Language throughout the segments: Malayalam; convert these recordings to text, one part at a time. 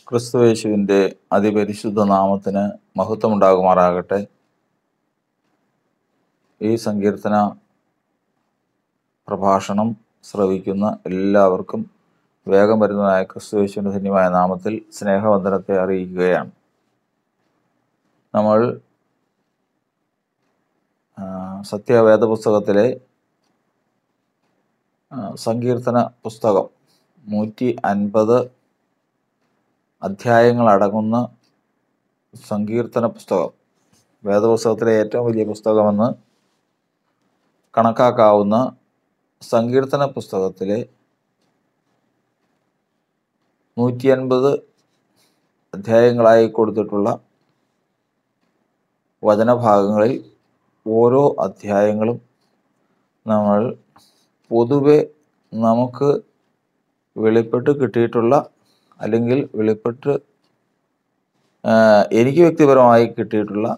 ക്രിസ്തുവേശുവിൻ്റെ അതിപരിശുദ്ധ നാമത്തിന് മഹത്വമുണ്ടാകുമാറാകട്ടെ ഈ സങ്കീർത്തന പ്രഭാഷണം ശ്രവിക്കുന്ന എല്ലാവർക്കും വേഗം വരുന്നതായ ക്രിസ്തുവേശുവിൻ്റെ ധന്യമായ നാമത്തിൽ സ്നേഹവന്ദനത്തെ അറിയിക്കുകയാണ് നമ്മൾ ആ, സത്യവേദ പുസ്തകത്തിലെ ആ, സങ്കീർത്തന പുസ്തകം നൂറ്റി അൻപത് അധ്യായങ്ങളടങ്ങുന്ന സങ്കീർത്തന പുസ്തകം വേദപുസ്തകത്തിലെ ഏറ്റവും വലിയ പുസ്തകമെന്ന് കണക്കാക്കാവുന്ന സങ്കീർത്തന പുസ്തകത്തിലെ നൂറ്റി അൻപത് അധ്യായങ്ങളായി കൊടുത്തിട്ടുള്ള വചനഭാഗങ്ങളിൽ ഓരോ അധ്യായങ്ങളും നമ്മൾ പൊതുവെ നമുക്ക് വെളിപ്പെട്ട് കിട്ടിയിട്ടുള്ള അല്ലെങ്കിൽ വെളിപ്പെട്ട് ആ, എനിക്ക് വ്യക്തിപരമായി കിട്ടിയിട്ടുള്ള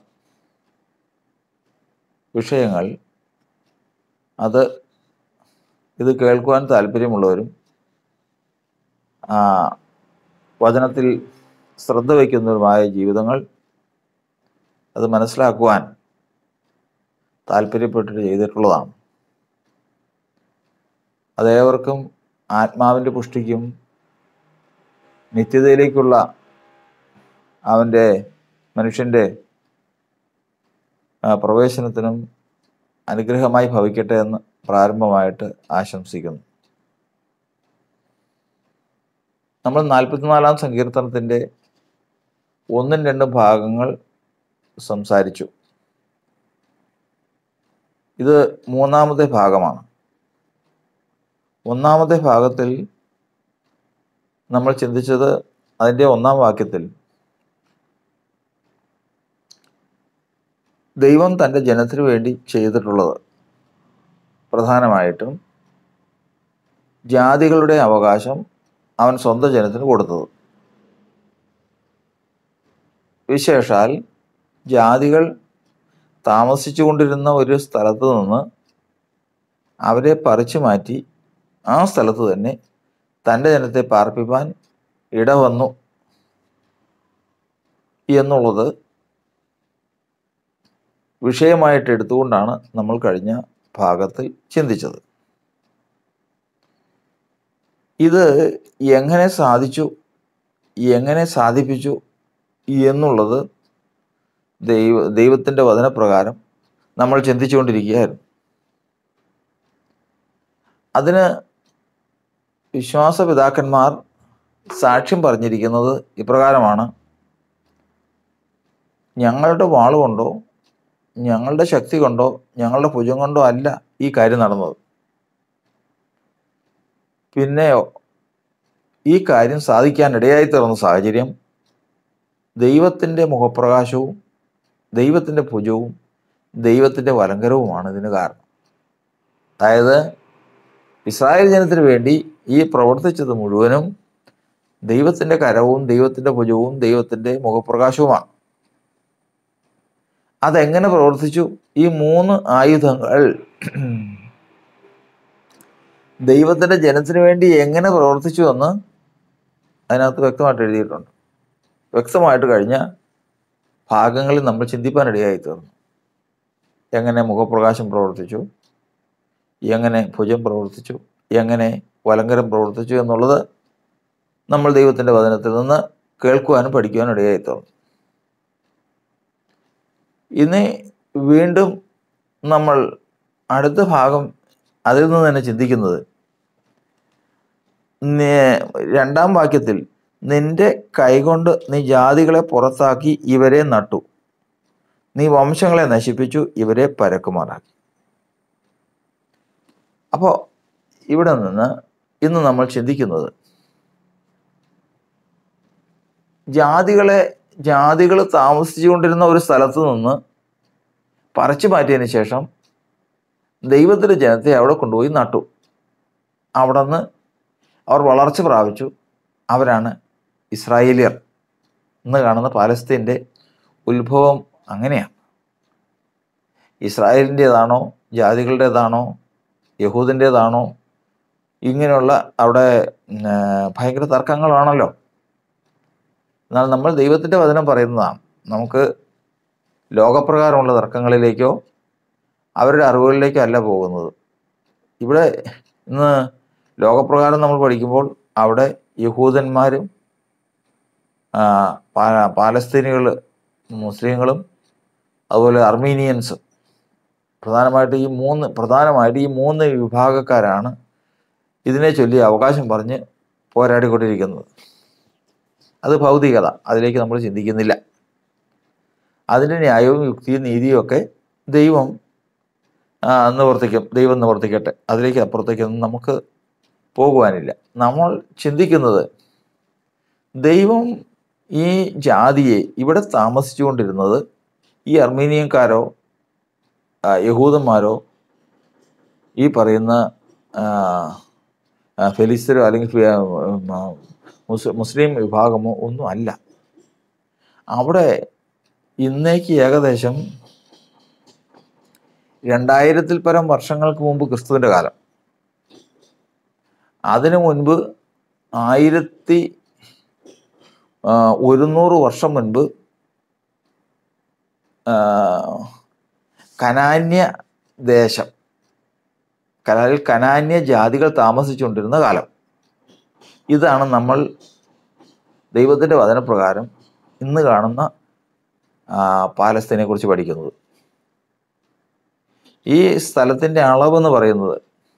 വിഷയങ്ങൾ അത് ഇത് കേൾക്കുവാൻ താല്പര്യമുള്ളവരും ആ, വചനത്തിൽ ശ്രദ്ധ വയ്ക്കുന്നവരുമായ ജീവിതങ്ങൾ അത് മനസ്സിലാക്കുവാൻ താല്പര്യപ്പെട്ടിട്ട് ചെയ്തിട്ടുള്ളതാണ് അതേവർക്കും ആത്മാവിൻ്റെ പുഷ്ടിക്കും നിത്യതയിലേക്കുള്ള അവൻ്റെ മനുഷ്യൻ്റെ ആ, പ്രവേശനത്തിനും അനുഗ്രഹമായി ഭവിക്കട്ടെ എന്ന് പ്രാരംഭമായിട്ട് ആശംസിക്കുന്നു നമ്മൾ നാൽപ്പത്തിനാലാം സങ്കീർത്തനത്തിൻ്റെ ഒന്നും രണ്ടും ഭാഗങ്ങൾ സംസാരിച്ചു ഇത് മൂന്നാമത്തെ ഭാഗമാണ് ഒന്നാമത്തെ ഭാഗത്തിൽ നമ്മൾ ചിന്തിച്ചത് അതിൻ്റെ ഒന്നാം വാക്യത്തിൽ ദൈവം തൻ്റെ ജനത്തിനു വേണ്ടി ചെയ്തിട്ടുള്ളത് പ്രധാനമായിട്ടും ജാതികളുടെ അവകാശം അവൻ സ്വന്തം ജനത്തിന് കൊടുത്തത് വിശേഷാൽ ജാതികൾ താമസിച്ചു കൊണ്ടിരുന്ന ഒരു സ്ഥലത്ത് നിന്ന് അവരെ പറിച്ചു മാറ്റി ആ സ്ഥലത്ത് തന്നെ തൻ്റെ ജനത്തെ പാർപ്പിപ്പാൻ ഇടവന്നു എന്നുള്ളത് വിഷയമായിട്ട് എടുത്തുകൊണ്ടാണ് നമ്മൾ കഴിഞ്ഞ ഭാഗത്തിൽ ചിന്തിച്ചത് ഇത് എങ്ങനെ സാധിച്ചു എങ്ങനെ സാധിപ്പിച്ചു എന്നുള്ളത് ദൈവ ദൈവത്തിൻ്റെ വചനപ്രകാരം നമ്മൾ ചിന്തിച്ചുകൊണ്ടിരിക്കുകയായിരുന്നു അതിന് വിശ്വാസ പിതാക്കന്മാർ സാക്ഷ്യം പറഞ്ഞിരിക്കുന്നത് ഇപ്രകാരമാണ് ഞങ്ങളുടെ വാളുകൊണ്ടോ ഞങ്ങളുടെ ശക്തി കൊണ്ടോ ഞങ്ങളുടെ ഭുജം കൊണ്ടോ അല്ല ഈ കാര്യം നടന്നത് പിന്നെയോ ഈ കാര്യം സാധിക്കാൻ ഇടയായി തീർന്ന സാഹചര്യം ദൈവത്തിൻ്റെ മുഖപ്രകാശവും ദൈവത്തിൻ്റെ ഭുജവും ദൈവത്തിൻ്റെ വലങ്കരവുമാണ് ഇതിന് കാരണം അതായത് ഇസ്രായേൽ ജനത്തിന് വേണ്ടി ഈ പ്രവർത്തിച്ചത് മുഴുവനും ദൈവത്തിൻ്റെ കരവും ദൈവത്തിൻ്റെ ഭുജവും ദൈവത്തിൻ്റെ മുഖപ്രകാശവുമാണ് അതെങ്ങനെ പ്രവർത്തിച്ചു ഈ മൂന്ന് ആയുധങ്ങൾ ദൈവത്തിൻ്റെ ജനത്തിന് വേണ്ടി എങ്ങനെ പ്രവർത്തിച്ചു എന്ന് അതിനകത്ത് വ്യക്തമായിട്ട് എഴുതിയിട്ടുണ്ട് വ്യക്തമായിട്ട് കഴിഞ്ഞ ഭാഗങ്ങളിൽ നമ്മൾ ചിന്തിപ്പാനിടയായി തീർന്നു എങ്ങനെ മുഖപ്രകാശം പ്രവർത്തിച്ചു എങ്ങനെ ഭുജം പ്രവർത്തിച്ചു എങ്ങനെ വലങ്കരം പ്രവർത്തിച്ചു എന്നുള്ളത് നമ്മൾ ദൈവത്തിൻ്റെ വചനത്തിൽ നിന്ന് കേൾക്കുവാനും പഠിക്കുവാനും ഇടയായി തീർന്നു ഇനി വീണ്ടും നമ്മൾ അടുത്ത ഭാഗം അതിൽ നിന്ന് തന്നെ ചിന്തിക്കുന്നത് നേ- രണ്ടാം വാക്യത്തിൽ നിന്റെ കൈകൊണ്ട് നീ ജാതികളെ പുറത്താക്കി ഇവരെ നട്ടു നീ വംശങ്ങളെ നശിപ്പിച്ചു ഇവരെ പരക്കുമാറാക്കി അപ്പോൾ ഇവിടെ നിന്ന് ഇന്ന് നമ്മൾ ചിന്തിക്കുന്നത് ജാതികളെ ജാതികൾ താമസിച്ചുകൊണ്ടിരുന്ന ഒരു സ്ഥലത്ത് നിന്ന് പറിച്ചു മാറ്റിയതിന് ശേഷം ദൈവത്തിൻ്റെ ജനത്തെ അവിടെ കൊണ്ടുപോയി നട്ടു അവിടെ നിന്ന് അവർ വളർച്ച പ്രാപിച്ചു അവരാണ് ഇസ്രായേലിയർ ഇന്ന് കാണുന്ന പാലസ്തീൻ്റെ ഉത്ഭവം അങ്ങനെയാണ് ഇസ്രായേലിൻ്റേതാണോ ജാതികളുടേതാണോ യഹൂദിൻ്റേതാണോ ഇങ്ങനെയുള്ള അവിടെ ഉം, ആ, ഭയങ്കര തർക്കങ്ങളാണല്ലോ എന്നാൽ നമ്മൾ ദൈവത്തിൻ്റെ വചനം പറയുന്നതാണ് നമുക്ക് ലോകപ്രകാരമുള്ള തർക്കങ്ങളിലേക്കോ അവരുടെ അറിവുകളിലേക്കോ അല്ല പോകുന്നത് ഇവിടെ ഇന്ന് ലോകപ്രകാരം നമ്മൾ പഠിക്കുമ്പോൾ അവിടെ യഹൂദന്മാരും ആ, പാ- പാലസ്തീനികൾ മുസ്ലിങ്ങളും അതുപോലെ അർമീനിയൻസും പ്രധാനമായിട്ട് ഈ മൂന്ന് പ്രധാനമായിട്ട് ഈ മൂന്ന് വിഭാഗക്കാരാണ് ഇതിനെ ചൊല്ലി അവകാശം പറഞ്ഞ് പോരാടിക്കൊണ്ടിരിക്കുന്നത് അത് ഭൗതികത അതിലേക്ക് നമ്മൾ ചിന്തിക്കുന്നില്ല അതിൻ്റെ ന്യായവും യുക്തിയും നീതിയും ഒക്കെ ദൈവം ആ, നിവർത്തിക്കും ദൈവം നിവർത്തിക്കട്ടെ അതിലേക്ക് അപ്പുറത്തേക്കൊന്നും നമുക്ക് പോകുവാനില്ല നമ്മൾ ചിന്തിക്കുന്നത് ദൈവം ഈ ജാതിയെ ഇവിടെ താമസിച്ചുകൊണ്ടിരുന്നത് ഈ അർമീനിയൻകാരോ ആ, യഹൂദന്മാരോ ഈ പറയുന്ന ആ, ആ, ഫെലിസ്തരോ അല്ലെങ്കിൽ ഫി- ഉം, ആ, മുസ് മുസ്ലിം വിഭാഗമോ ഒന്നും അല്ല അവിടെ ഇന്നേക്ക് ഏകദേശം രണ്ടായിരത്തിൽ പരം വർഷങ്ങൾക്ക് മുമ്പ് ക്രിസ്തുവിൻ്റെ കാലം അതിനു മുൻപ് ആയിരത്തി ആ, ഒരുന്നൂറ് വർഷം മുൻപ് ആ, കനാന്യ ദേശം കനാലിൽ കനാന്യ ജാതികൾ താമസിച്ചുകൊണ്ടിരുന്ന കാലം ഇതാണ് നമ്മൾ ദൈവത്തിൻ്റെ വചനപ്രകാരം ഇന്ന് കാണുന്ന ആ, പാലസ്തീനെ കുറിച്ച് പഠിക്കുന്നത് ഈ സ്ഥലത്തിൻ്റെ അളവെന്ന് പറയുന്നത്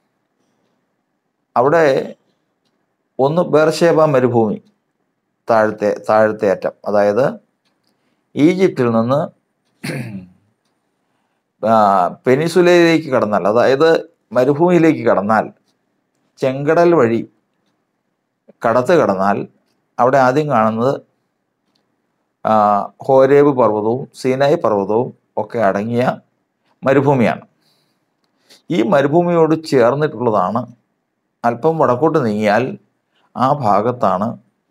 അവിടെ ഒന്ന് ബേർഷേബ മരുഭൂമി താഴത്തെ താഴത്തെ അറ്റം അതായത് ഈജിപ്തിൽ നിന്ന് ആ, പെനിസുലയിലേക്ക് കടന്നാൽ അതായത് മരുഭൂമിയിലേക്ക് കടന്നാൽ ചെങ്കടൽ വഴി കടത്ത് കടന്നാൽ അവിടെ ആദ്യം കാണുന്നത് ആ, ഹോരേബ് പർവ്വതവും സീനായി പർവ്വതവും ഒക്കെ അടങ്ങിയ മരുഭൂമിയാണ് ഈ മരുഭൂമിയോട് ചേർന്നിട്ടുള്ളതാണ് അല്പം വടക്കോട്ട് നീങ്ങിയാൽ ആ ഭാഗത്താണ്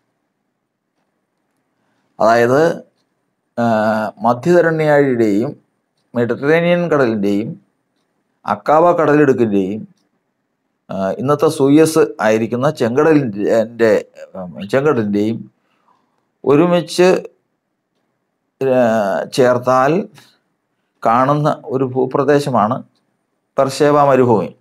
അതായത് ആ, മധ്യധരണ്യാഴിയുടെയും മെഡിറ്ററേനിയൻ കടലിൻ്റെയും അക്കാവ കടലിടുക്കിൻ്റെയും ആ, ഇന്നത്തെ സൂയസ് ആയിരിക്കുന്ന ചെങ്കടലിൻ്റെ ചെങ്കടലിൻ്റെയും ഒരുമിച്ച് ആ, ചേർത്താൽ കാണുന്ന ഒരു ഭൂപ്രദേശമാണ് ബർഷേബ മരുഭൂമി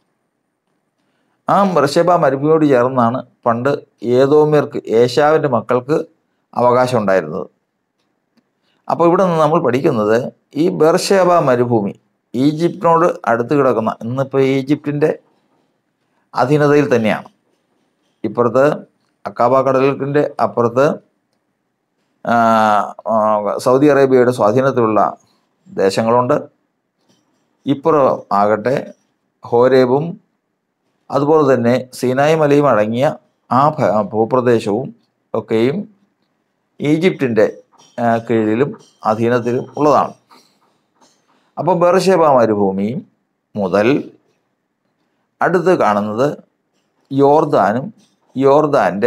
ആ ബർഷേബ മരുഭൂമിയോട് ചേർന്നാണ് പണ്ട് ഏതോമ്യർക്ക് ഏഷ്യാവിൻ്റെ മക്കൾക്ക് അവകാശം ഉണ്ടായിരുന്നത് അപ്പോൾ ഇവിടെ നിന്ന് നമ്മൾ പഠിക്കുന്നത് ഈ ബെർഷേബ മരുഭൂമി ഈജിപ്തിനോട് അടുത്ത് കിടക്കുന്ന ഇന്നിപ്പോൾ ഈജിപ്തിൻ്റെ അധീനതയിൽ തന്നെയാണ് ഇപ്പുറത്ത് അക്കാബ കടലിൻ്റെ അപ്പുറത്ത് ആ, ആ, സൗദി അറേബ്യയുടെ സ്വാധീനത്തിലുള്ള ദേശങ്ങളുണ്ട് ഇപ്പുറം ആകട്ടെ ഹോരേബും അതുപോലെ തന്നെ സീനായി മലയും അടങ്ങിയ ആ ഭ- ഭൂപ്രദേശവും ഒക്കെയും ഈജിപ്തിൻ്റെ ആ, കീഴിലും അധീനത്തിലും ഉള്ളതാണ് അപ്പോൾ ബെർഷേബ മരുഭൂമിയും മുതൽ അടുത്ത് കാണുന്നത് യോർദാനും യോർദാൻ്റെ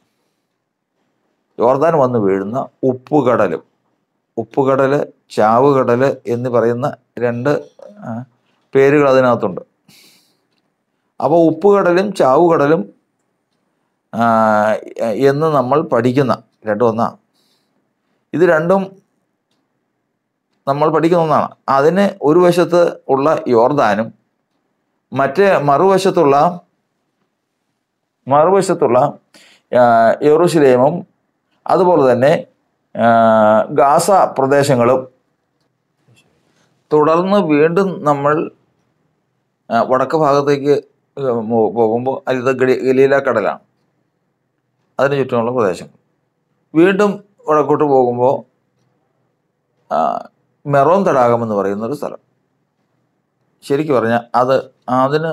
യോർദാൻ വന്ന് വീഴുന്ന ഉപ്പുകടലും ഉപ്പുകടൽ ചാവുകടൽ എന്ന് പറയുന്ന രണ്ട് ആ, പേരുകൾ അതിനകത്തുണ്ട് അപ്പോൾ ഉപ്പുകടലും ചാവുകടലും ആ, എന്ന് നമ്മൾ പഠിക്കുന്ന രണ്ടും ഒന്നാ ഇത് രണ്ടും നമ്മൾ പഠിക്കുന്ന ഒന്നാണ് അതിന് ഒരു വശത്ത് ഉള്ള യോർദാനും മറ്റേ മറുവശത്തുള്ള മറുവശത്തുള്ള ആ, യെറൂശലേമും അതുപോലെ തന്നെ ആ, ഗാസ പ്രദേശങ്ങളും തുടർന്ന് വീണ്ടും നമ്മൾ ആ, വടക്ക് ഭാഗത്തേക്ക് മോ- പോകുമ്പോൾ അത് ഗലി- ഗലീല കടലാണ് അതിന് ചുറ്റുമുള്ള പ്രദേശം വീണ്ടും വടക്കോട്ട് പോകുമ്പോൾ ആ, മെറോൻ തടാകം എന്ന് പറയുന്ന ഒരു സ്ഥലം ശരിക്കും പറഞ്ഞാൽ അത് അതിന്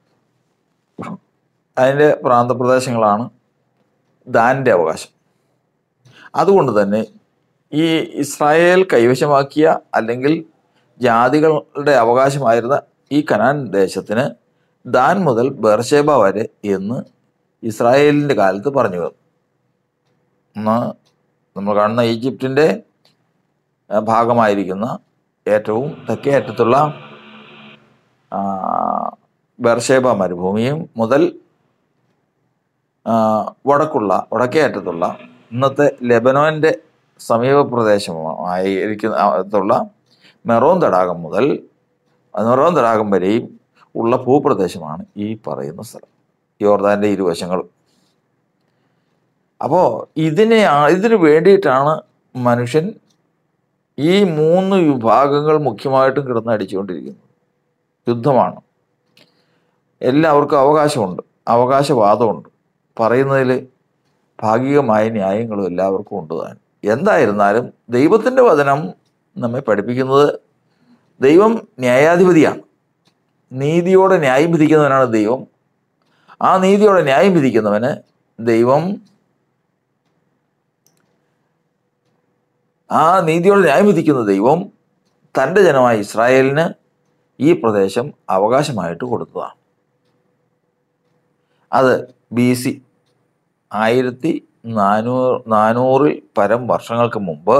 അതിൻ്റെ പ്രാന്തപ്രദേശങ്ങളാണ് ദാനിൻ്റെ അവകാശം അതുകൊണ്ട് തന്നെ ഈ ഇസ്രായേൽ കൈവശമാക്കിയ അല്ലെങ്കിൽ ജാതികളുടെ അവകാശമായിരുന്ന ഈ കനാൻ ദേശത്തിന് ദാൻ മുതൽ ബെർഷേബ വരെ എന്ന് ഇസ്രായേലിൻ്റെ കാലത്ത് പറഞ്ഞു വന്നു ഒന്ന് നമ്മൾ കാണുന്ന ഈജിപ്തിൻ്റെ ആ, ഭാഗമായിരിക്കുന്ന ഏറ്റവും തെക്കേ അറ്റത്തുള്ള ആ, ബെർഷേബ മരുഭൂമിയും മുതൽ ആ, വടക്കുള്ള വടക്കേ അറ്റത്തുള്ള ഇന്നത്തെ ലെബനോന്റെ സമീപ പ്രദേശമായിരിക്കുന്ന മെറോൻ തടാകം മുതൽ മെറോൻ തടാകം വരെയും ഉള്ള ഭൂപ്രദേശമാണ് ഈ പറയുന്ന സ്ഥലം യോർദാന്റെ ഇരുവശങ്ങൾ അപ്പോൾ ഇതിനെ ഇതിന് വേണ്ടിയിട്ടാണ് മനുഷ്യൻ ഈ മൂന്ന് വിഭാഗങ്ങൾ മുഖ്യമായിട്ടും കിടന്ന് അടിച്ചുകൊണ്ടിരിക്കുന്നത് യുദ്ധമാണ് എല്ലാവർക്കും അവകാശമുണ്ട് അവകാശവാദമുണ്ട് പറയുന്നതിൽ ഭാഗികമായ ന്യായങ്ങളും എല്ലാവർക്കും ഉണ്ട് താൻ എന്തായിരുന്നാലും ദൈവത്തിൻ്റെ വചനം നമ്മെ പഠിപ്പിക്കുന്നത് ദൈവം ന്യായാധിപതിയാണ് നീതിയോടെ ന്യായം വിധിക്കുന്നവനാണ് ദൈവം ആ നീതിയോടെ ന്യായം വിധിക്കുന്നവന് ദൈവം ആ നീതിയോടെ ന്യായം വിധിക്കുന്ന ദൈവം തൻ്റെ ജനമായ ഇസ്രായേലിന് ഈ പ്രദേശം അവകാശമായിട്ട് കൊടുത്തതാണ് അത് ബി സി ആയിരത്തി നാനൂറ് നാനൂറിൽ പരം വർഷങ്ങൾക്ക് മുമ്പ്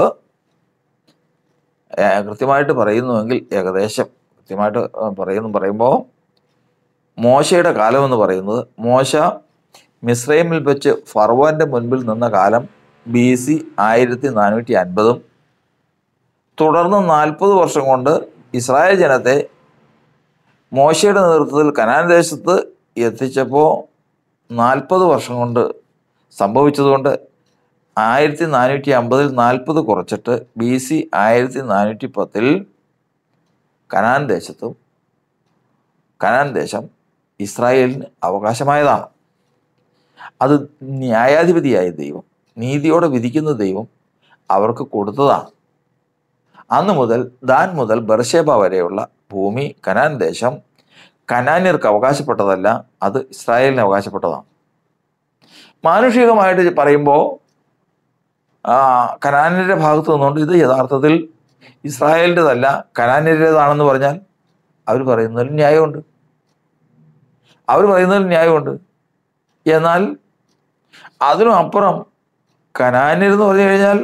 ഏ, കൃത്യമായിട്ട് പറയുന്നുവെങ്കിൽ ഏകദേശം കൃത്യമായിട്ട് പറയുന്നു പറയുമ്പോൾ മോശയുടെ കാലം എന്ന് പറയുന്നത് മോശ മിസ്രൈമിൽ വെച്ച് ഫർവോന്റെ മുൻപിൽ നിന്ന കാലം ബി സി ആയിരത്തി നാനൂറ്റി അൻപതും തുടർന്ന് നാൽപ്പത് വർഷം കൊണ്ട് ഇസ്രായേൽ ജനത്തെ മോശയുടെ നേതൃത്വത്തിൽ കനാൻ ദേശത്ത് എത്തിച്ചപ്പോൾ നാൽപ്പത് വർഷം കൊണ്ട് സംഭവിച്ചതുകൊണ്ട് ആയിരത്തി നാനൂറ്റി അമ്പതിൽ നാൽപ്പത് കുറച്ചിട്ട് ബി സി ആയിരത്തി നാനൂറ്റി പത്തിൽ കനാൻ ദേശത്തും കനാൻ ദേശം ഇസ്രായേലിന് അവകാശമായതാണ് അത് ന്യായാധിപതിയായ ദൈവം നീതിയോടെ വിധിക്കുന്ന ദൈവം അവർക്ക് കൊടുത്തതാണ് അന്ന് മുതൽ ദാൻ മുതൽ ബർഷേബ വരെയുള്ള ഭൂമി കനാൻ ദേശം കനാന്യർക്ക് അവകാശപ്പെട്ടതല്ല അത് ഇസ്രായേലിന് അവകാശപ്പെട്ടതാണ് മാനുഷികമായിട്ട് പറയുമ്പോൾ കനാന്യരുടെ ഭാഗത്ത് നിന്നുകൊണ്ട് ഇത് യഥാർത്ഥത്തിൽ ഇസ്രായേലിൻ്റെതല്ല കനാന്യരുടേതാണെന്ന് പറഞ്ഞാൽ അവർ പറയുന്നതിൽ ന്യായമുണ്ട് അവർ പറയുന്നതിൽ ന്യായമുണ്ട് എന്നാൽ അതിനും അപ്പുറം കനാന്യർ എന്ന് പറഞ്ഞു കഴിഞ്ഞാൽ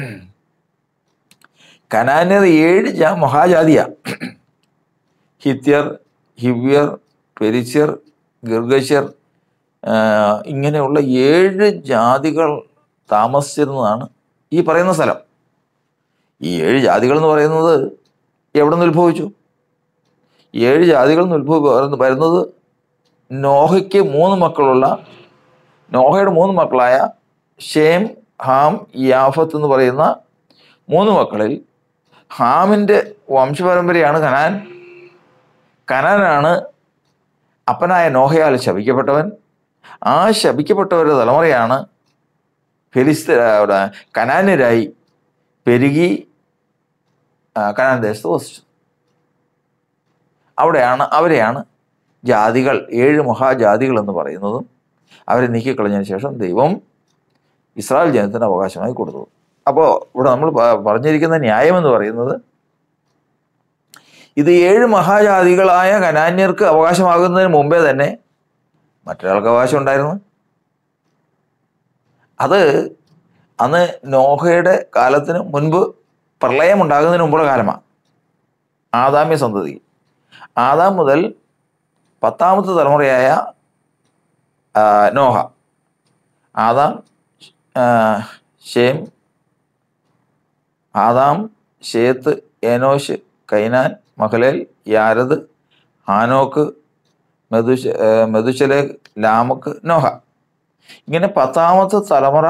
കനാന്യർ ഏഴ് ജാ മഹാജാതിയാ ഹിത്യർ ഹിവ്യർ പെരിസ്യർ ഗിർഗശ്യർ ഇങ്ങനെയുള്ള ഏഴ് ജാതികൾ താമസിച്ചിരുന്നതാണ് ഈ പറയുന്ന സ്ഥലം ഈ ഏഴ് ജാതികൾ എന്ന് പറയുന്നത് എവിടെ നിന്ന് ഉത്ഭവിച്ചു ഏഴ് ജാതികൾ നിന്ന് ഉത്ഭവ വരുന്നത് നോഹയ്ക്ക് മൂന്ന് മക്കളുള്ള നോഹയുടെ മൂന്ന് മക്കളായ ഷേം ഹാം യാഫത്ത് എന്ന് പറയുന്ന മൂന്ന് മക്കളിൽ ഹാമിൻ്റെ വംശപരമ്പരയാണ് കനാൻ കനാനാണ് അപ്പനായ നോഹയാൽ ശപിക്കപ്പെട്ടവൻ ആ ശപിക്കപ്പെട്ടവരുടെ തലമുറയാണ് ഫെലിസ്ത അവിടെ കനാന്യരായി പെരുകി ആ, കനാൻ ദേശത്ത് വസിച്ചു അവിടെയാണ് അവരെയാണ് ജാതികൾ ഏഴ് മഹാജാതികൾ എന്ന് പറയുന്നതും അവരെ നീക്കിക്കളഞ്ഞതിന് ശേഷം ദൈവം ഇസ്രായേൽ ജനത്തിന് അവകാശമായി കൊടുത്തു അപ്പോൾ ഇവിടെ നമ്മൾ പ- പറഞ്ഞിരിക്കുന്ന ന്യായം എന്ന് പറയുന്നത് ഇത് ഏഴ് മഹാജാതികളായ കനാന്യർക്ക് അവകാശമാകുന്നതിന് മുമ്പേ തന്നെ മറ്റൊരാൾക്ക് അവകാശം ഉണ്ടായിരുന്നു അത് അന്ന് നോഹയുടെ കാലത്തിന് മുൻപ് പ്രളയം ഉണ്ടാകുന്നതിന് മുമ്പുള്ള കാലമാണ് ആദാമ്യ സന്തതി ആദാം മുതൽ പത്താമത്തെ തലമുറയായ ആ, നോഹ ആദാം ആ, Shem Adam Seth Enosh Kenan Mahalalel Jared Enoch മെതുശ ആ, മെതുശലേക്ക് ലാമക്ക് നോഹ ഇങ്ങനെ പത്താമത്തെ തലമുറ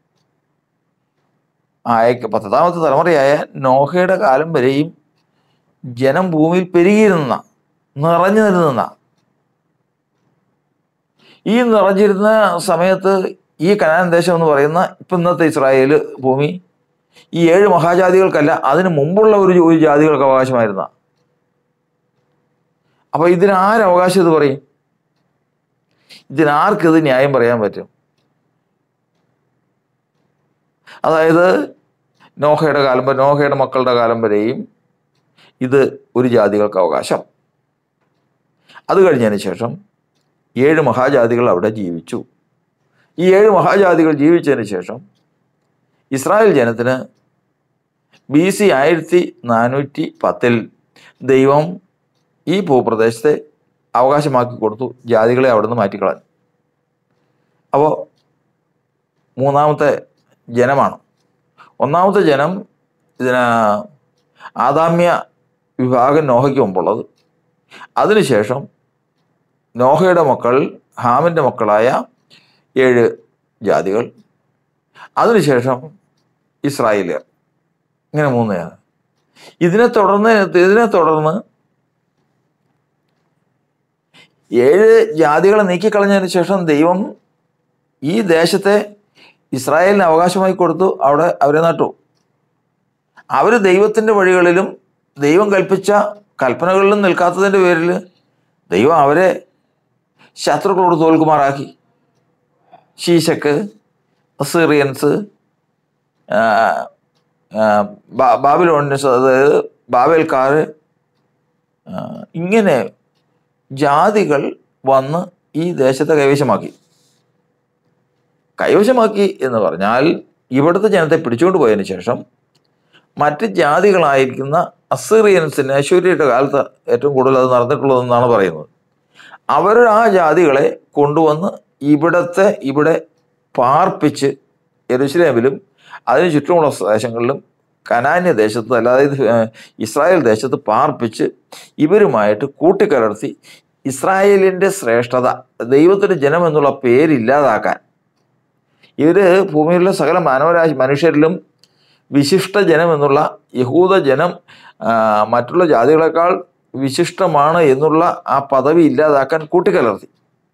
ആയ പത്താമത്തെ തലമുറയായ നോഹയുടെ കാലം വരെയും ജനം ഭൂമിയിൽ പെരുകിയിരുന്ന നിറഞ്ഞു നിരുന്ന ഈ നിറഞ്ഞിരുന്ന സമയത്ത് ഈ കനാൻ ദേശം എന്ന് പറയുന്ന ഇപ്പം ഇന്നത്തെ ഇസ്രായേൽ ഭൂമി ഈ ഏഴ് മഹാജാതികൾക്കല്ല അതിന് മുമ്പുള്ള ഒരു ഒരു ജാതികൾക്ക് അവകാശമായിരുന്ന അപ്പൊ ഇതിന് ആരവകാശം ഇത് പറയും ഇതിനാർക്കിത് ന്യായം പറയാൻ പറ്റും അതായത് നോഹയുടെ കാലം വരെ നോഹയുടെ മക്കളുടെ കാലം വരെയും ഇത് ഒരു ജാതികൾക്ക് അവകാശം അത് കഴിഞ്ഞതിന് ശേഷം ഏഴ് മഹാജാതികൾ അവിടെ ജീവിച്ചു ഈ ഏഴ് മഹാജാതികൾ ജീവിച്ചതിന് ശേഷം ഇസ്രായേൽ ജനത്തിന് ബി സി ആയിരത്തി നാനൂറ്റി പത്തിൽ ദൈവം ഈ ഭൂപ്രദേശത്തെ അവകാശമാക്കി കൊടുത്തു ജാതികളെ അവിടെ നിന്ന് മാറ്റിക്കളഞ്ഞു അപ്പോൾ മൂന്നാമത്തെ ജനമാണ് ഒന്നാമത്തെ ജനം ഇതിന് ആദാമ്യ വിഭാഗം നോഹയ്ക്ക് മുമ്പുള്ളത് അതിനുശേഷം നോഹയുടെ മക്കൾ ഹാമിൻ്റെ മക്കളായ ഏഴ് ജാതികൾ അതിനുശേഷം ഇസ്രായേലിയർ ഇങ്ങനെ മൂന്ന് ജാതി ഇതിനെ തുടർന്ന് ഇതിനെ തുടർന്ന് ഏഴ് ജാതികളെ നീക്കിക്കളഞ്ഞതിന് ശേഷം ദൈവം ഈ ദേശത്തെ ഇസ്രായേലിന് അവകാശമായി കൊടുത്തു അവിടെ അവരെ നട്ടു അവർ ദൈവത്തിൻ്റെ വഴികളിലും ദൈവം കൽപ്പിച്ച കൽപ്പനകളിലും നിൽക്കാത്തതിൻ്റെ പേരിൽ ദൈവം അവരെ ശത്രുക്കളോട് തോൽക്കുമാറാക്കി ശീശക്ക് സിറിയൻസ് ആ, ആ, ബാ- ബാബിലോണിയൻസ് അതായത് ബാബേൽക്കാർ ആ, ഇങ്ങനെ ജാതികൾ വന്ന് ഈ ദേശത്തെ കൈവശമാക്കി കൈവശമാക്കി എന്ന് പറഞ്ഞാൽ ഇവിടുത്തെ ജനത്തെ പിടിച്ചുകൊണ്ട് പോയതിന് ശേഷം മറ്റ് ജാതികളായിരിക്കുന്ന അസീറിയൻസിന് അശൂര്യയുടെ കാലത്ത് ഏറ്റവും കൂടുതൽ അത് നടന്നിട്ടുള്ളതെന്നാണ് പറയുന്നത് അവർ ആ ജാതികളെ കൊണ്ടുവന്ന് ഇവിടത്തെ ഇവിടെ പാർപ്പിച്ച് യെരുശലേമിലും അതിന് ചുറ്റുമുള്ള ദേശങ്ങളിലും കനാന്യ ദേശത്ത് അല്ലാതെ ഏഹ്, ഇസ്രായേൽ ദേശത്ത് പാർപ്പിച്ച് ഇവരുമായിട്ട് കൂട്ടിക്കലർത്തി ഇസ്രായേലിൻ്റെ ശ്രേഷ്ഠത ദൈവത്തിൻ്റെ ജനം എന്നുള്ള പേരില്ലാതാക്കാൻ ഇവർ ഭൂമിയിലുള്ള സകല മാനവരാശി മനുഷ്യരിലും വിശിഷ്ട ജനം എന്നുള്ള യഹൂദ ജനം ആ, മറ്റുള്ള ജാതികളെക്കാൾ വിശിഷ്ടമാണ് എന്നുള്ള ആ പദവി ഇല്ലാതാക്കാൻ കൂട്ടിക്കലർത്തി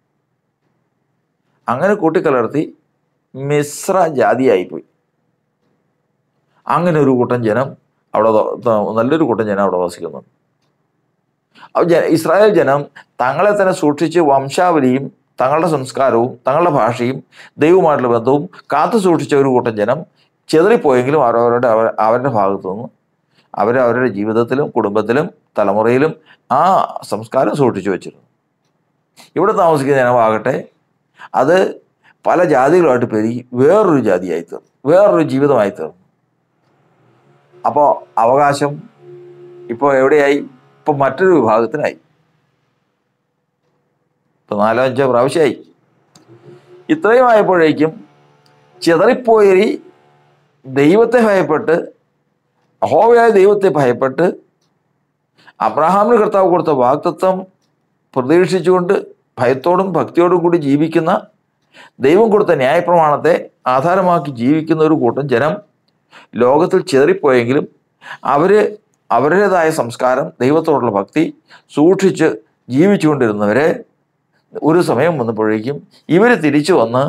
അങ്ങനെ കൂട്ടിക്കലർത്തി മിശ്ര ജാതിയായിപ്പോയി അങ്ങനെ ഒരു കൂട്ടം ജനം അവിടെ ത- ത- നല്ലൊരു കൂട്ടം ജനം അവിടെ വസിക്കുന്നുണ്ട് അപ്പോൾ ജ ഇസ്രായേൽ ജനം തങ്ങളെ തന്നെ സൂക്ഷിച്ച് വംശാവലിയും തങ്ങളുടെ സംസ്കാരവും തങ്ങളുടെ ഭാഷയും ദൈവവുമായിട്ടുള്ള ബന്ധവും കാത്തു സൂക്ഷിച്ച ഒരു കൂട്ടം ജനം ചെതറിപ്പോയെങ്കിലും അവരവരുടെ അവ- അവരുടെ ഭാഗത്തു നിന്ന് അവർ അവരുടെ ജീവിതത്തിലും കുടുംബത്തിലും തലമുറയിലും ആ സംസ്കാരം സൂക്ഷിച്ചു വെച്ചിരുന്നു ഇവിടെ താമസിക്കുന്ന ജനമാകട്ടെ അത് പല ജാതികളുമായിട്ട് പെരുകി വേറൊരു ജാതിയായി തീർന്നു വേറൊരു ജീവിതമായി തീർന്നു അപ്പോൾ അവകാശം ഇപ്പോൾ എവിടെയായി ഇപ്പോൾ മറ്റൊരു വിഭാഗത്തിനായി ഇപ്പോൾ നാലോ അഞ്ചോ പ്രാവശ്യമായി ഇത്രയും ആയപ്പോഴേക്കും ചിതറിപ്പോയി ദൈവത്തെ ഭയപ്പെട്ട് അഹോവയായ ദൈവത്തെ ഭയപ്പെട്ട് അബ്രഹാമിന് കർത്താവ് കൊടുത്ത വാക്തത്വം പ്രതീക്ഷിച്ചുകൊണ്ട് ഭയത്തോടും ഭക്തിയോടും കൂടി ജീവിക്കുന്ന ദൈവം കൊടുത്ത ന്യായപ്രമാണത്തെ ആധാരമാക്കി ജീവിക്കുന്ന ഒരു കൂട്ടം ജനം ലോകത്തിൽ ചെറിപ്പോയെങ്കിലും അവർ അവരുടേതായ സംസ്കാരം ദൈവത്തോടുള്ള ഭക്തി സൂക്ഷിച്ച് ജീവിച്ചുകൊണ്ടിരുന്നവരെ ഒരു സമയം വന്നപ്പോഴേക്കും ഇവർ തിരിച്ചു വന്ന്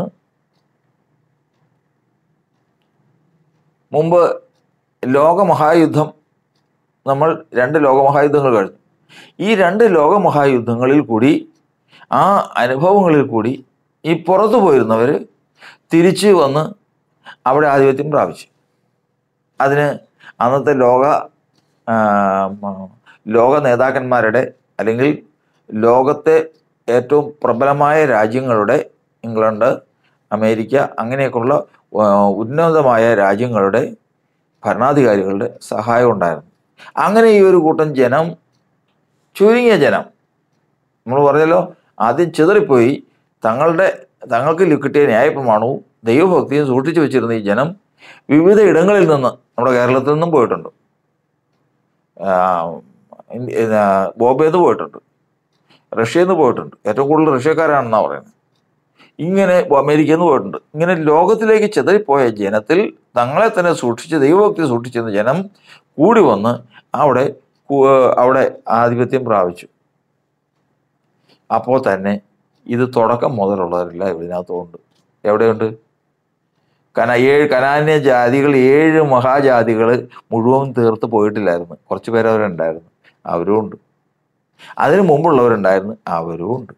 മുമ്പ് ലോകമഹായുദ്ധം നമ്മൾ രണ്ട് ലോകമഹായുദ്ധങ്ങൾ കഴിഞ്ഞു ഈ രണ്ട് ലോകമഹായുദ്ധങ്ങളിൽ കൂടി ആ അനുഭവങ്ങളിൽ കൂടി ഈ പുറത്തു പോയിരുന്നവർ തിരിച്ച് വന്ന് അവിടെ ആധിപത്യം പ്രാപിച്ചു അതിന് അന്നത്തെ ലോക ആ, മ- ലോക നേതാക്കന്മാരുടെ അല്ലെങ്കിൽ ലോകത്തെ ഏറ്റവും പ്രബലമായ രാജ്യങ്ങളുടെ ഇംഗ്ലണ്ട് അമേരിക്ക അങ്ങനെയൊക്കെയുള്ള ആ, ഉന്നതമായ രാജ്യങ്ങളുടെ ഭരണാധികാരികളുടെ സഹായം ഉണ്ടായിരുന്നു അങ്ങനെ ഈ ഒരു കൂട്ടം ജനം ചുരുങ്ങിയ ജനം നമ്മൾ പറഞ്ഞല്ലോ ആദ്യം ചിതറിപ്പോയി തങ്ങളുടെ തങ്ങൾക്ക് ലി- കിട്ടിയ ന്യായപ്രമാണവും ദൈവഭക്തിയും സൂക്ഷിച്ചു വെച്ചിരുന്ന ഈ ജനം വിവിധ ഇടങ്ങളിൽ നിന്ന് നമ്മുടെ കേരളത്തിൽ നിന്നും പോയിട്ടുണ്ട് ആ, ഇന്ത്യ- ഇത് ബോംബെയിൽ നിന്ന് പോയിട്ടുണ്ട് റഷ്യയിൽ നിന്ന് പോയിട്ടുണ്ട് ഏറ്റവും കൂടുതൽ റഷ്യക്കാരാണെന്നാണ് പറയുന്നത് ഇങ്ങനെ അമേരിക്കയിൽ നിന്ന് പോയിട്ടുണ്ട് ഇങ്ങനെ ലോകത്തിലേക്ക് ചെതറിപ്പോയ ജനത്തിൽ തങ്ങളെ തന്നെ സൂക്ഷിച്ച് ദൈവഭക്തി സൂക്ഷിച്ചിരുന്ന ജനം കൂടി വന്ന് അവിടെ കു- അവിടെ ആധിപത്യം പ്രാപിച്ചു അപ്പോൾ തന്നെ ഇത് തുടക്കം മുതലുള്ളവരെല്ലാം ഇതിനകത്തുണ്ട് എവിടെയുണ്ട് കന ഏഴ് കനാന്യ ജാതികൾ ഏഴ് മഹാജാതികൾ മുഴുവൻ തീർത്ത് പോയിട്ടില്ലായിരുന്നു കുറച്ച് പേര് അവരുണ്ടായിരുന്നു അവരും ഉണ്ട് അതിന് മുമ്പുള്ളവരുണ്ടായിരുന്നു അവരും ഉണ്ട്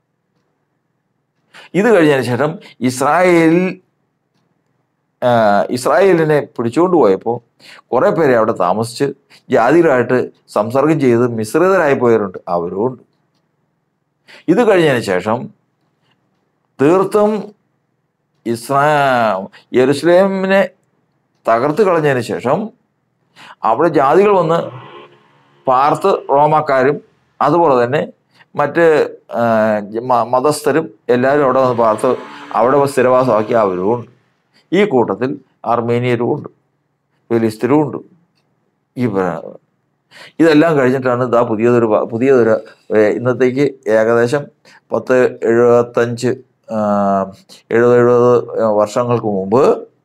ഇത് കഴിഞ്ഞതിന് ശേഷം ഇസ്രായേൽ ആ, ഇസ്രായേലിനെ പിടിച്ചുകൊണ്ട് പോയപ്പോൾ കുറേ പേരെ അവിടെ താമസിച്ച് ജാതികളായിട്ട് സംസർഗം ചെയ്ത് മിശ്രിതരായി പോയവരുണ്ട് അവരും ഉണ്ട് ഇത് കഴിഞ്ഞതിന് ശേഷം തീർത്തും ഇസ്രാ യെരുസലേമിനെ തകർത്ത് കളഞ്ഞതിന് ശേഷം അവിടെ ജാതികൾ വന്ന് പാർത്ത് റോമാക്കാരും അതുപോലെ തന്നെ മറ്റ് ആ, മ- മതസ്ഥരും എല്ലാവരും അവിടെ വന്ന് പാർത്ത് അവിടെ സ്ഥിരവാസമാക്കി അവരും ഉണ്ട് ഈ കൂട്ടത്തിൽ അർമേനിയരും ഉണ്ട് ഫിലിസ്തീനും ഉണ്ട് ഈ പ- ഇതെല്ലാം കഴിഞ്ഞിട്ടാണ് ഇതാ പുതിയതൊരു പ- പുതിയതൊരു ഏർ ഇന്നത്തേക്ക് ഏകദേശം പത്ത് എഴുപത്തഞ്ച് ആ, എഴുപത് എഴുപത് വർഷങ്ങൾക്ക് മുമ്പ്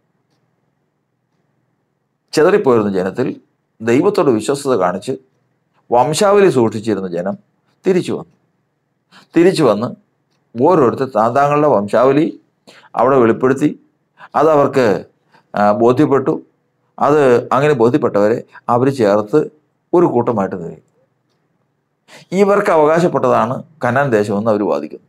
ചെതറിപ്പോയിരുന്ന ജനത്തിൽ ദൈവത്തോട് വിശ്വസ്തത കാണിച്ച് വംശാവലി സൂക്ഷിച്ചിരുന്ന ജനം തിരിച്ചു വന്നു തിരിച്ചു വന്ന് ഓരോരുത്തർ താ- താങ്കളുടെ വംശാവലി അവിടെ വെളിപ്പെടുത്തി അതവർക്ക് ആ, ബോധ്യപ്പെട്ടു അത് അങ്ങനെ ബോധ്യപ്പെട്ടവരെ അവർ ചേർത്ത് ഒരു കൂട്ടമായിട്ട് നിൽക്കും ഇവർക്ക് അവകാശപ്പെട്ടതാണ് കനാൻ ദേശമെന്ന് അവർ വാദിക്കുന്നു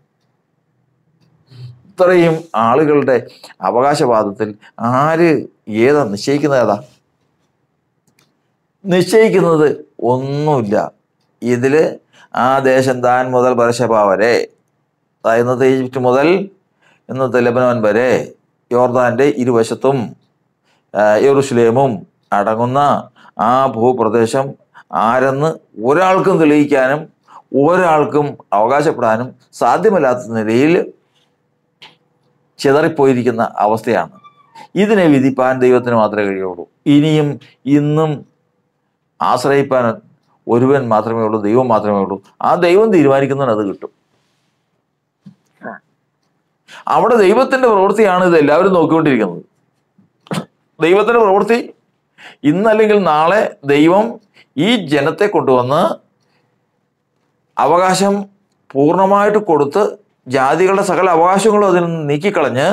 ഇത്രയും ആളുകളുടെ അവകാശവാദത്തിൽ ആര് ഏതാ നിശ്ചയിക്കുന്നത് ഏതാ നിശ്ചയിക്കുന്നത് ഒന്നുമില്ല ഇതിൽ ആ ദേശം താൻ മുതൽ ബർഷബ വരെ അതായത് ഇന്നത്തെ ഈജിപ്റ്റ് മുതൽ ഇന്നത്തെ ലെബനോൻ വരെ യോർദാൻ്റെ ഇരുവശത്തും ആ, യെറൂശലേമും അടങ്ങുന്ന ആ ഭൂപ്രദേശം ആരെന്ന് ഒരാൾക്കും തെളിയിക്കാനും ഒരാൾക്കും അവകാശപ്പെടാനും സാധ്യമല്ലാത്ത നിലയിൽ ചിതറിപ്പോയിരിക്കുന്ന അവസ്ഥയാണ് ഇതിനെ വിധിപ്പാൻ ദൈവത്തിന് മാത്രമേ കഴിയുള്ളൂ ഇനിയും ഇന്നും ആശ്രയിപ്പാൻ ഒരുവൻ മാത്രമേ ഉള്ളൂ ദൈവം മാത്രമേ ഉള്ളൂ ആ ദൈവം തീരുമാനിക്കുന്നതിന് അത് കിട്ടും അവിടെ ദൈവത്തിന്റെ പ്രവൃത്തിയാണ് ഇത് എല്ലാവരും നോക്കിക്കൊണ്ടിരിക്കുന്നത് ദൈവത്തിന്റെ പ്രവൃത്തി ഇന്നല്ലെങ്കിൽ നാളെ ദൈവം ഈ ജനത്തെ കൊണ്ടുവന്ന് അവകാശം പൂർണ്ണമായിട്ട് കൊടുത്ത് ജാതികളുടെ സകല അവകാശങ്ങളും അതിൽ നിന്ന് നീക്കിക്കളഞ്ഞ്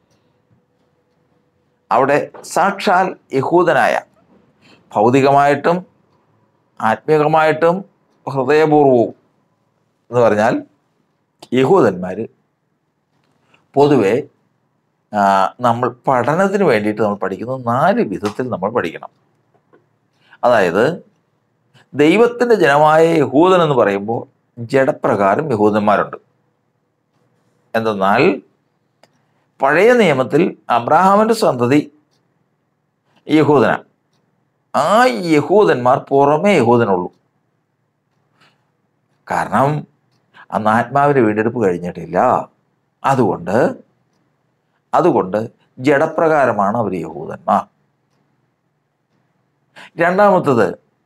അവിടെ സാക്ഷാൽ യഹൂദനായ ഭൗതികമായിട്ടും ആത്മീകമായിട്ടും ഹൃദയപൂർവവും എന്ന് പറഞ്ഞാൽ യഹൂദന്മാർ പൊതുവെ ആ, നമ്മൾ പഠനത്തിന് വേണ്ടിയിട്ട് നമ്മൾ പഠിക്കുന്നത് നാല് വിധത്തിൽ നമ്മൾ പഠിക്കണം അതായത് ദൈവത്തിൻ്റെ ജനമായ യഹൂദൻ എന്ന് പറയുമ്പോൾ ജഡപ്രകാരം യഹൂദന്മാരുണ്ട് എന്തെന്നാൽ പഴയ നിയമത്തിൽ അബ്രാഹാമിൻ്റെ സന്തതി യഹൂദനാണ് ആ യഹൂദന്മാർ പുറമേ യഹൂദനുള്ളൂ കാരണം അന്ന് ആത്മാവിൻ്റെ വീണ്ടെടുപ്പ് കഴിഞ്ഞിട്ടില്ല അതുകൊണ്ട് അതുകൊണ്ട് ജഡപ്രകാരമാണ് അവർ യഹൂദന്മാർ രണ്ടാമത്തത്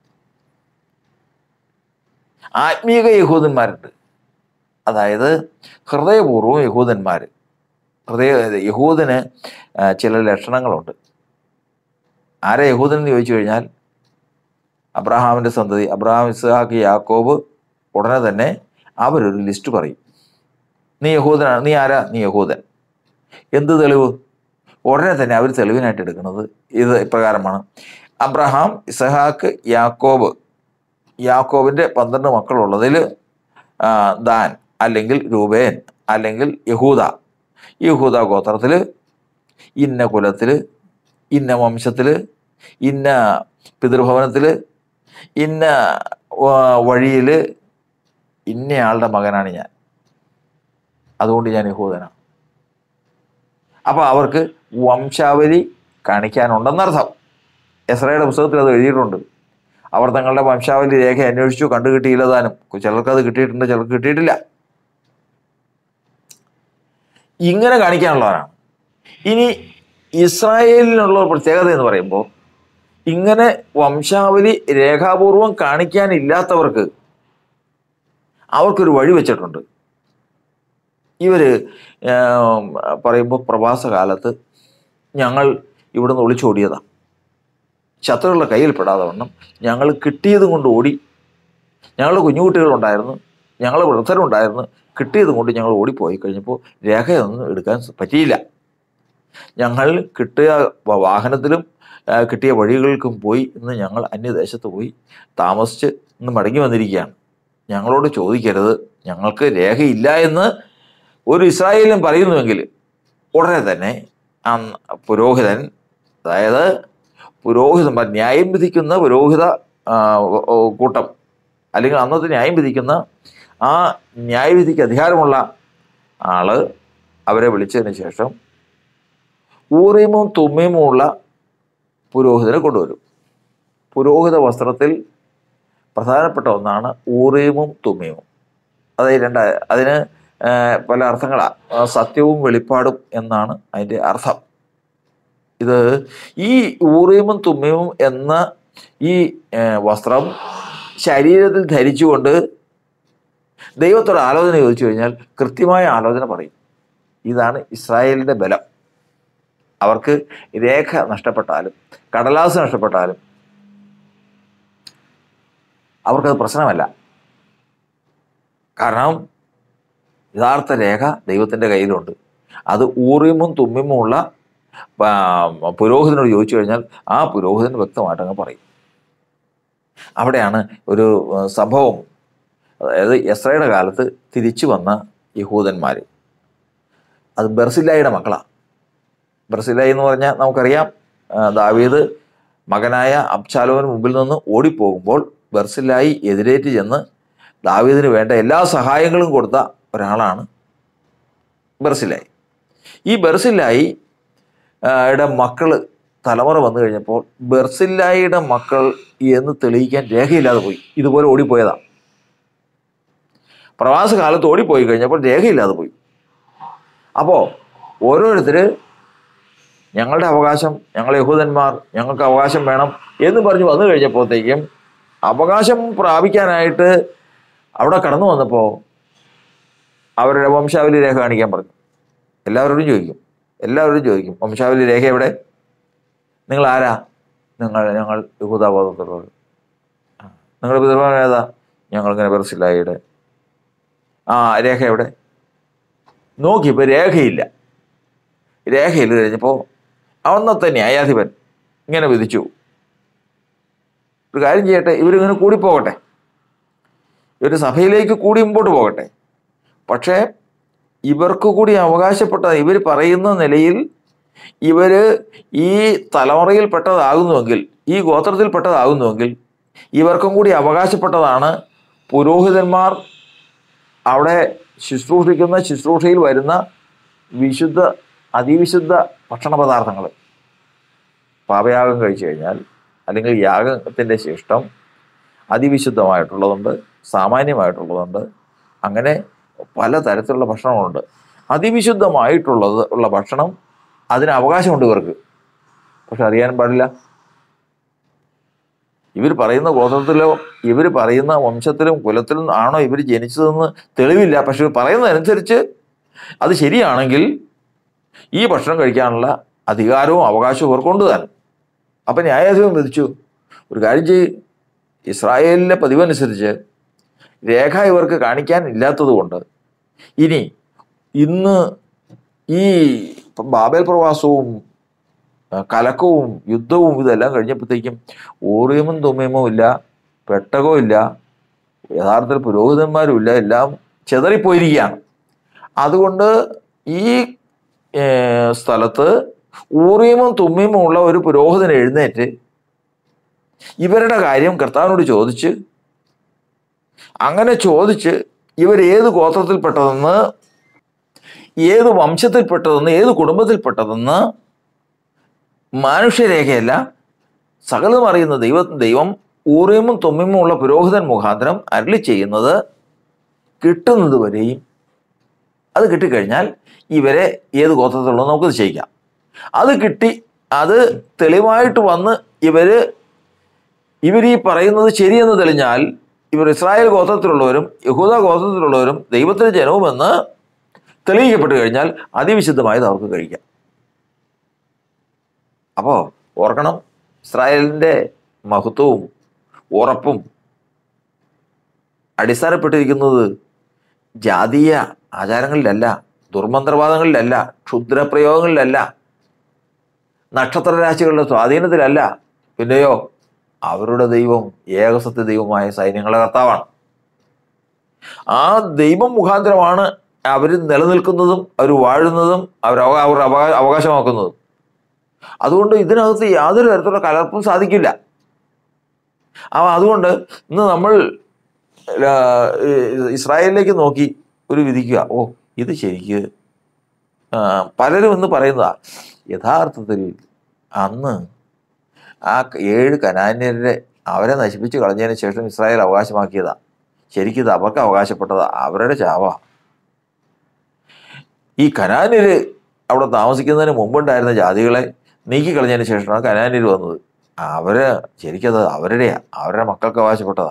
ആത്മീക യഹൂദന്മാരുണ്ട് അതായത് ഹൃദയപൂർവ്വം യഹൂദന്മാർ ഹൃദയ യഹൂദന് ആ, ചില ലക്ഷണങ്ങളുണ്ട് ആരെ യഹൂദൻ എന്ന് ചോദിച്ചു കഴിഞ്ഞാൽ അബ്രഹാമിൻ്റെ സന്തതി അബ്രഹാം ഇസ്ഹാക്ക് യാക്കോബ് ഉടനെ തന്നെ അവരൊരു ലിസ്റ്റ് പറയും നീ യഹൂദനാണ് നീ ആരാ നീ യഹൂദൻ എന്ത് തെളിവ് ഉടനെ തന്നെ അവർ തെളിവിനായിട്ട് എടുക്കുന്നത് ഇത് ഇപ്രകാരമാണ് അബ്രഹാം ഇസഹാക്ക് യാക്കോബ് യാക്കോബിൻ്റെ പന്ത്രണ്ട് മക്കളുള്ളതിൽ ആ, ദാൻ അല്ലെങ്കിൽ രൂപേൻ അല്ലെങ്കിൽ യഹൂദ യഹൂദ ഗോത്രത്തിൽ ഇന്ന കുലത്തിൽ ഇന്ന വംശത്തിൽ ഇന്ന പിതൃഭവനത്തിൽ ഇന്ന വഴിയിൽ ഇന്നയാളുടെ മകനാണ് ഞാൻ അതുകൊണ്ട് ഞാൻ യഹൂദനാണ് അപ്പോൾ അവർക്ക് വംശാവലി കാണിക്കാനുണ്ടെന്നർത്ഥം എസ്രയുടെ പുസ്തകത്തിൽ അത് എഴുതിയിട്ടുണ്ട് അവർ തങ്ങളുടെ വംശാവലി രേഖ അന്വേഷിച്ചു കണ്ടു കിട്ടിയില്ല താനും ചിലർക്ക് അത് കിട്ടിയിട്ടുണ്ട് ചിലർക്ക് കിട്ടിയിട്ടില്ല ഇങ്ങനെ കാണിക്കാനുള്ളവരാണ് ഇനി ഇസ്രായേലിനുള്ള ഒരു പ്രത്യേകത എന്ന് പറയുമ്പോൾ ഇങ്ങനെ വംശാവലി രേഖാപൂർവം കാണിക്കാനില്ലാത്തവർക്ക് അവർക്കൊരു വഴി വെച്ചിട്ടുണ്ട് ഇവര് ഏം, പറയുമ്പോൾ പ്രവാസകാലത്ത് ഞങ്ങൾ ഇവിടുന്ന് ഒളിച്ചോടിയതാണ് ശത്രുക്കളുടെ കയ്യിൽ പെടാതെ വണ്ണം ഞങ്ങൾ കിട്ടിയതും കൊണ്ട് ഓടി ഞങ്ങളുടെ കുഞ്ഞുകുട്ടികളുണ്ടായിരുന്നു ഞങ്ങളുടെ വൃദ്ധരുണ്ടായിരുന്നു കിട്ടിയതും കൊണ്ട് ഞങ്ങൾ ഓടിപ്പോയി കഴിഞ്ഞപ്പോൾ രേഖയൊന്നും എടുക്കാൻ പറ്റിയില്ല ഞങ്ങൾ കിട്ടിയ വ- വാഹനത്തിലും ആ, കിട്ടിയ വഴികൾക്കും പോയി ഇന്ന് ഞങ്ങൾ അന്യദേശത്ത് പോയി താമസിച്ച് ഇന്ന് മടങ്ങി വന്നിരിക്കുകയാണ് ഞങ്ങളോട് ചോദിക്കരുത് ഞങ്ങൾക്ക് രേഖയില്ല എന്ന് ഒരു ഇസ്രായേലും പറയുന്നുവെങ്കിൽ ഉടനെ തന്നെ ആ പുരോഹിതൻ അതായത് പുരോഹിതന്മാർ ന്യായം വിധിക്കുന്ന പുരോഹിത ആ, ഓ- ഓ- കൂട്ടം അല്ലെങ്കിൽ അന്നത്തെ ന്യായം വിധിക്കുന്ന ആ ന്യായവിധിക്ക് അധികാരമുള്ള ആള് അവരെ വിളിച്ചതിന് ശേഷം ഊറിയമും തുമ്മിയുമും ഉള്ള പുരോഹിതനെ കൊണ്ടുവരും പുരോഹിത വസ്ത്രത്തിൽ പ്രധാനപ്പെട്ട ഒന്നാണ് ഊറിയമും തുമ്മിയുമും അതായത് രണ്ട് അതിന് ആ, പല അർത്ഥങ്ങളാണ് സത്യവും വെളിപ്പാടും എന്നാണ് അതിൻ്റെ അർത്ഥം ഇത് ഈ ഊറിയമും തുമ്മിയും എന്ന ഈ ഏർ, വസ്ത്രം ശരീരത്തിൽ ധരിച്ചുകൊണ്ട് ദൈവത്തോട് ആലോചന ചോദിച്ചു കഴിഞ്ഞാൽ കൃത്യമായ ആലോചന പറയും ഇതാണ് ഇസ്രായേലിന്റെ ബലം അവർക്ക് രേഖ നഷ്ടപ്പെട്ടാലും കടലാസ് നഷ്ടപ്പെട്ടാലും അവർക്കത് പ്രശ്നമല്ല കാരണം യഥാർത്ഥ രേഖ ദൈവത്തിൻ്റെ കയ്യിലുണ്ട് അത് ഊറിയമും തുമ്മിമുള്ള ആ, പുരോഹിതനോട് ചോദിച്ചു കഴിഞ്ഞാൽ ആ പുരോഹിതൻ വ്യക്തമായിട്ട് അങ്ങ് പറയും അവിടെയാണ് ഒരു ആ, സംഭവം അതായത് എസ്രയുടെ കാലത്ത് തിരിച്ചു വന്ന യഹൂദന്മാർ അത് ബെർസില്ലായുടെ മക്കളാണ് ബെർസില്ലായി എന്ന് പറഞ്ഞാൽ നമുക്കറിയാം ആ, ദാവീദ് മകനായ അബ്ശാലോവിന് മുമ്പിൽ നിന്ന് ഓടിപ്പോകുമ്പോൾ ബെർസില്ലായി എതിരേറ്റ് ചെന്ന് ദാവീദിന് വേണ്ട എല്ലാ സഹായങ്ങളും കൊടുത്ത ഒരാളാണ് ബെർസില്ലായി ഈ ബെർസില്ലായി ആ, യുടെ മക്കള് തലമുറ വന്നു കഴിഞ്ഞപ്പോൾ ബെർസില്ലായിയുടെ മക്കൾ എന്ന് തെളിയിക്കാൻ രേഖയില്ലാതെ പോയി ഇതുപോലെ ഓടിപ്പോയതാണ് പ്രവാസ കാലത്ത് ഓടിപ്പോയി കഴിഞ്ഞപ്പോൾ രേഖയില്ലാതെ പോയി അപ്പോൾ ഓരോരുത്തർ ഞങ്ങളുടെ അവകാശം ഞങ്ങൾ യഹൂദന്മാർ ഞങ്ങൾക്ക് അവകാശം വേണം എന്ന് പറഞ്ഞ് വന്നു കഴിഞ്ഞപ്പോഴത്തേക്കും അവകാശം പ്രാപിക്കാനായിട്ട് അവിടെ കടന്നു വന്നപ്പോൾ അവരുടെ വംശാവലി രേഖ കാണിക്കാൻ പറഞ്ഞു എല്ലാവരോടും ചോദിക്കും എല്ലാവരോടും ചോദിക്കും വംശാവലി രേഖ എവിടെ നിങ്ങൾ ആരാ നിങ്ങൾ ഞങ്ങൾ യഹൂദാബോധത്തിലുള്ളത് നിങ്ങളുടെ പിതൃഭവനം ഏതാ ഞങ്ങളിങ്ങനെ ബെർസില്ലായിയുടെ ആ രേഖ എവിടെ നോക്കിയപ്പോൾ രേഖയില്ല രേഖയിൽ കഴിഞ്ഞപ്പോൾ അന്നത്തെ ന്യായാധിപൻ ഇങ്ങനെ വിധിച്ചു ഒരു കാര്യം ചെയ്യട്ടെ ഇവരിങ്ങനെ കൂടിപ്പോകട്ടെ ഇവർ സഭയിലേക്ക് കൂടി മുമ്പോട്ട് പോകട്ടെ പക്ഷേ ഇവർക്ക് കൂടി അവകാശപ്പെട്ട ഇവർ പറയുന്ന നിലയിൽ ഇവർ ഈ തലമുറയിൽപ്പെട്ടതാകുന്നുവെങ്കിൽ ഈ ഗോത്രത്തിൽപ്പെട്ടതാകുന്നുവെങ്കിൽ ഇവർക്കും കൂടി അവകാശപ്പെട്ടതാണ് പുരോഹിതന്മാർ അവിടെ ശുശ്രൂഷിക്കുന്ന ശുശ്രൂഷയിൽ വരുന്ന വിശുദ്ധ അതിവിശുദ്ധ ഭക്ഷണ പദാർത്ഥങ്ങൾ പാപയാഗം കഴിച്ചു കഴിഞ്ഞാൽ അല്ലെങ്കിൽ യാഗത്തിൻ്റെ ശിഷ്ടം അതിവിശുദ്ധമായിട്ടുള്ളതുണ്ട് സാമാന്യമായിട്ടുള്ളതുണ്ട് അങ്ങനെ പല തരത്തിലുള്ള ഭക്ഷണങ്ങളുണ്ട് അതിവിശുദ്ധമായിട്ടുള്ളത് ഉള്ള ഭക്ഷണം അതിന് അവകാശമുണ്ട് ഇവർക്ക് പക്ഷെ അറിയാൻ പാടില്ല ഇവർ പറയുന്ന ഗോത്രത്തിലോ ഇവർ പറയുന്ന വംശത്തിലും കുലത്തിലും ആണോ ഇവർ ജനിച്ചതെന്ന് തെളിവില്ല പക്ഷെ ഇവർ പറയുന്നതനുസരിച്ച് അത് ശരിയാണെങ്കിൽ ഈ ഭക്ഷണം കഴിക്കാനുള്ള അധികാരവും അവകാശവും ഇവർക്കുണ്ട് താനും അപ്പം ന്യായാധിപൻ വിധിച്ചു ഒരു കാര്യം ചെയ്യ് ഇസ്രായേലിലെ പതിവനുസരിച്ച് രേഖ ഇവർക്ക് കാണിക്കാൻ ഇല്ലാത്തത് കൊണ്ട് ഇനി ഇന്ന് ഈ ബാബേൽ പ്രവാസവും ആ, കലക്കവും യുദ്ധവും ഇതെല്ലാം കഴിഞ്ഞപ്പോഴത്തേക്കും ഊറിയമും തുമ്മിയമും ഇല്ല പെട്ടകവും ഇല്ല യഥാർത്ഥത്തിൽ പുരോഹിതന്മാരും ഇല്ല എല്ലാം ചെതറിപ്പോയിരിക്കുകയാണ് അതുകൊണ്ട് ഈ ഏർ, സ്ഥലത്ത് ഊറിയമും തുമ്മിയമും ഉള്ള ഒരു പുരോഹിതൻ എഴുന്നേറ്റ് ഇവരുടെ കാര്യം കർത്താവിനോട് ചോദിച്ച് അങ്ങനെ ചോദിച്ച് ഇവർ ഏത് ഗോത്രത്തിൽപ്പെട്ടതെന്ന് ഏത് വംശത്തിൽപ്പെട്ടതെന്ന് ഏത് കുടുംബത്തിൽപ്പെട്ടതെന്ന് മാനുഷ്യരേഖയല്ല സകലതും അറിയുന്ന ദൈവ ദൈവം ഊറിയമും തുമ്മിമും ഉള്ള പുരോഹിതൻ മുഖാന്തരം അരളി ചെയ്യുന്നത് കിട്ടുന്നത് വരെയും അത് കിട്ടിക്കഴിഞ്ഞാൽ ഇവരെ ഏത് ഗോത്രത്തിലുള്ളത് നമുക്ക് നിശ്ചയിക്കാം അത് കിട്ടി അത് തെളിവായിട്ട് വന്ന് ഇവര് ഇവർ ഈ പറയുന്നത് ശരിയെന്ന് തെളിഞ്ഞാൽ ഇവർ ഇസ്രായേൽ ഗോത്രത്തിലുള്ളവരും യഹൂദ ഗോത്രത്തിലുള്ളവരും ദൈവത്തിന്റെ ജനവുമെന്ന് തെളിയിക്കപ്പെട്ട് കഴിഞ്ഞാൽ അതിവിശുദ്ധമായത് അവർക്ക് കഴിക്കാം അപ്പോൾ ഓർക്കണം ഇസ്രായേലിൻ്റെ മഹത്വവും ഉറപ്പും അടിസ്ഥാനപ്പെട്ടിരിക്കുന്നത് ജാതീയ ആചാരങ്ങളിലല്ല ദുർമന്ത്രവാദങ്ങളിലല്ല ക്ഷുദ്രപ്രയോഗങ്ങളിലല്ല നക്ഷത്രരാശികളുടെ സ്വാധീനത്തിലല്ല പിന്നെയോ അവരുടെ ദൈവം ഏകസത്യ ദൈവമായ സൈന്യങ്ങളുടെ കർത്താവാണ് ആ ദൈവം മുഖാന്തരമാണ് അവർ നിലനിൽക്കുന്നതും അവർ വാഴുന്നതും അവർ അവ- അവർ അവകാ- അവകാശമാക്കുന്നതും അതുകൊണ്ട് ഇതിനകത്ത് യാതൊരു തരത്തിലുള്ള കലർപ്പും സാധിക്കില്ല ആ അതുകൊണ്ട് ഇന്ന് നമ്മൾ ആ, ഈ- ഇസ്രായേലിലേക്ക് നോക്കി ഒരു വിധിക്കുക ഓ ഇത് ശരിക്ക് ആ, പലരും ഇന്ന് പറയുന്നതാ യഥാർത്ഥത്തിൽ അന്ന് ആ ഏഴ് കനാന്യരെ അവരെ നശിപ്പിച്ച് കളഞ്ഞതിന് ശേഷം ഇസ്രായേൽ അവകാശമാക്കിയതാ ശരിക്കും ഇത് അവർക്ക് അവകാശപ്പെട്ടതാ അവരുടെ ചാവാ ഈ കനാന്യര് അവിടെ താമസിക്കുന്നതിന് മുമ്പുണ്ടായിരുന്ന ജാതികളെ നീക്കിക്കളഞ്ഞതിന് ശേഷമാണ് കനാനിൽ വന്നത് അവര് ശരിക്കത് അവരുടെയാ അവരുടെ മക്കൾക്ക് അവകാശപ്പെട്ടതാ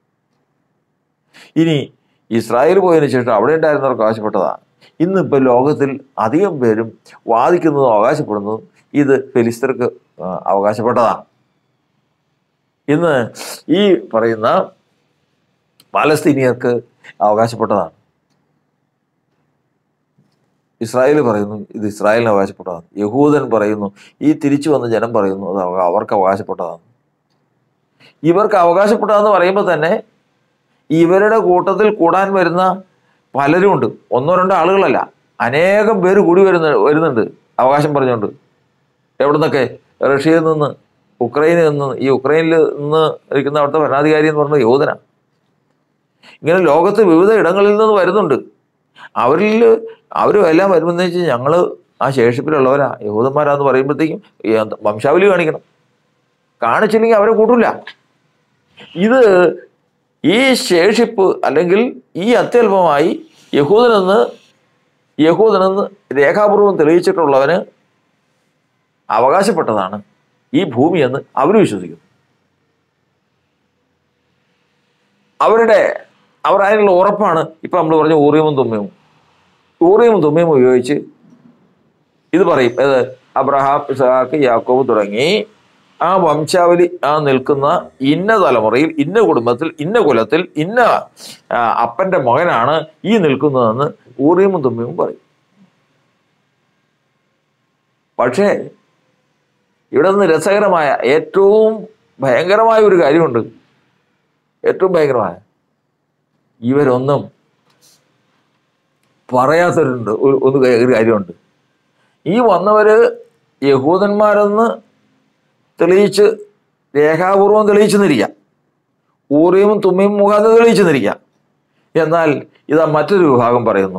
ഇനി ഇസ്രായേൽ പോയതിനു ശേഷം അവിടെ ഉണ്ടായിരുന്നവർക്ക് അവകാശപ്പെട്ടതാ ഇന്നിപ്പോൾ ലോകത്തിൽ അധികം പേരും വാദിക്കുന്നതും അവകാശപ്പെടുന്നതും ഇത് ഫെലിസ്തർക്ക് ആ, അവകാശപ്പെട്ടതാണ് ഇന്ന് ഈ പറയുന്ന പാലസ്തീനിയർക്ക് അവകാശപ്പെട്ടതാണ് ഇസ്രായേൽ പറയുന്നു ഇത് ഇസ്രായേലിന് അവകാശപ്പെട്ടതാണ് യഹൂദൻ പറയുന്നു ഈ തിരിച്ചു വന്ന ജനം പറയുന്നു അത് അവ- അവർക്ക് അവകാശപ്പെട്ടതാണ് ഇവർക്ക് അവകാശപ്പെട്ടതെന്ന് പറയുമ്പോൾ തന്നെ ഇവരുടെ കൂട്ടത്തിൽ കൂടാൻ വരുന്ന പലരും ഉണ്ട് ഒന്നോ രണ്ടോ ആളുകളല്ല അനേകം പേര് കൂടി വരുന്ന വരുന്നുണ്ട് അവകാശം പറഞ്ഞുകൊണ്ട് എവിടെ നിന്നൊക്കെ റഷ്യയിൽ നിന്ന് ഉക്രൈനിൽ നിന്ന് ഈ ഉക്രൈനിൽ നിന്ന് ഇരിക്കുന്ന അവിടുത്തെ ഭരണാധികാരി എന്ന് പറയുന്നത് യോധന ഇങ്ങനെ ലോകത്ത് വിവിധ ഇടങ്ങളിൽ നിന്ന് വരുന്നുണ്ട് അവരിൽ അവരും എല്ലാം വരുമെന്ന് വെച്ചാൽ ഞങ്ങൾ ആ ശേഷിപ്പിലുള്ളവരാ യഹൂദന്മാരാന്ന് പറയുമ്പോഴത്തേക്കും ഈ വംശാവലി കാണിക്കണം കാണിച്ചില്ലെങ്കിൽ അവരെ കൂട്ടില്ല ഇത് ഈ ശേഷിപ്പ് അല്ലെങ്കിൽ ഈ അത്യല്പമായി യഹൂദനെന്ന് യഹൂദനെന്ന് രേഖാപൂർവം തെളിയിച്ചിട്ടുള്ളവന് അവകാശപ്പെട്ടതാണ് ഈ ഭൂമി എന്ന് അവർ വിശ്വസിക്കുന്നു അവരുടെ അവർ അതിനുള്ള ഉറപ്പാണ് ഇപ്പം നമ്മൾ പറഞ്ഞ ഊറിയമും തുമ്മയും ഊറിയമും തുമ്മയും ഉപയോഗിച്ച് ഇത് പറയും ഏത് അബ്രഹാം ഇസഹാക്ക് യാക്കോബ് തുടങ്ങി ആ വംശാവലി ആ നിൽക്കുന്ന ഇന്ന തലമുറയിൽ ഇന്ന കുടുംബത്തിൽ ഇന്ന കുലത്തിൽ ഇന്ന ആ, അപ്പന്റെ മകനാണ് ഈ നിൽക്കുന്നതെന്ന് ഊറിയമും തുമ്മിയും പറയും പക്ഷേ ഇവിടെ നിന്ന് രസകരമായ ഏറ്റവും ഭയങ്കരമായ ഒരു കാര്യമുണ്ട് ഏറ്റവും ഭയങ്കരമായ ഇവരൊന്നും പറയാത്തവരുണ്ട് ഒരു ഒന്ന് ക- ഒരു കാര്യമുണ്ട് ഈ വന്നവര് യഹൂദന്മാരെന്ന് തെളിയിച്ച് രേഖാപൂർവം തെളിയിച്ചെന്നിരിക്കാം ഊറിയും തുമ്മിയും മുഖാന്തരം തെളിയിച്ചെന്നിരിക്കാം എന്നാൽ ഇതാ മറ്റൊരു വിഭാഗം പറയുന്നു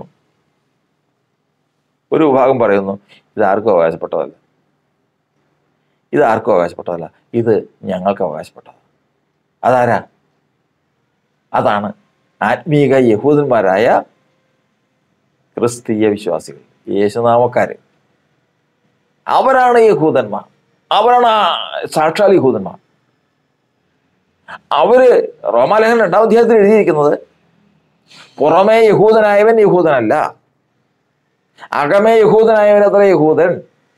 ഒരു വിഭാഗം പറയുന്നു ഇത് ആർക്കും അവകാശപ്പെട്ടതല്ല ഇത് ആർക്കും അവകാശപ്പെട്ടതല്ല ഇത് ഞങ്ങൾക്ക് അവകാശപ്പെട്ടതാണ് അതാരാ അതാണ് ആത്മീക യഹൂദന്മാരായ ക്രിസ്തീയ വിശ്വാസികൾ യേശുനാമക്കാര് അവരാണ് യഹൂദന്മാർ അവരാണ് ആ സാക്ഷാൽ യഹൂദന്മാർ അവര് റോമാലേഖനം രണ്ടാം അധ്യായത്തിൽ എഴുതിയിരിക്കുന്നത് പുറമേ യഹൂദനായവൻ യഹൂദനല്ല അകമേ യഹൂദനായവൻ അത്ര യഹൂദൻ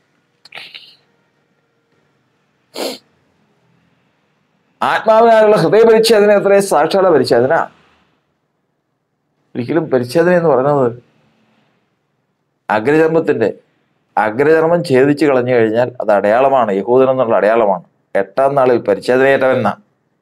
ആത്മാവിനാലുള്ള ഹൃദയ പരിച്ഛേദന എത്ര സാക്ഷാല പരിച്ഛേദന ഒരിക്കലും പരിച്ഛേദന എന്ന് പറയുന്നത് അഗ്രചർമ്മത്തിന്റെ അഗ്രചർമ്മം ഛേദിച്ച് കളഞ്ഞു കഴിഞ്ഞാൽ അത് അടയാളമാണ് യഹൂദൻ എന്നുള്ള അടയാളമാണ് എട്ടാം നാളിൽ പരിച്ഛേദനയേറ്റവൻ എന്നാ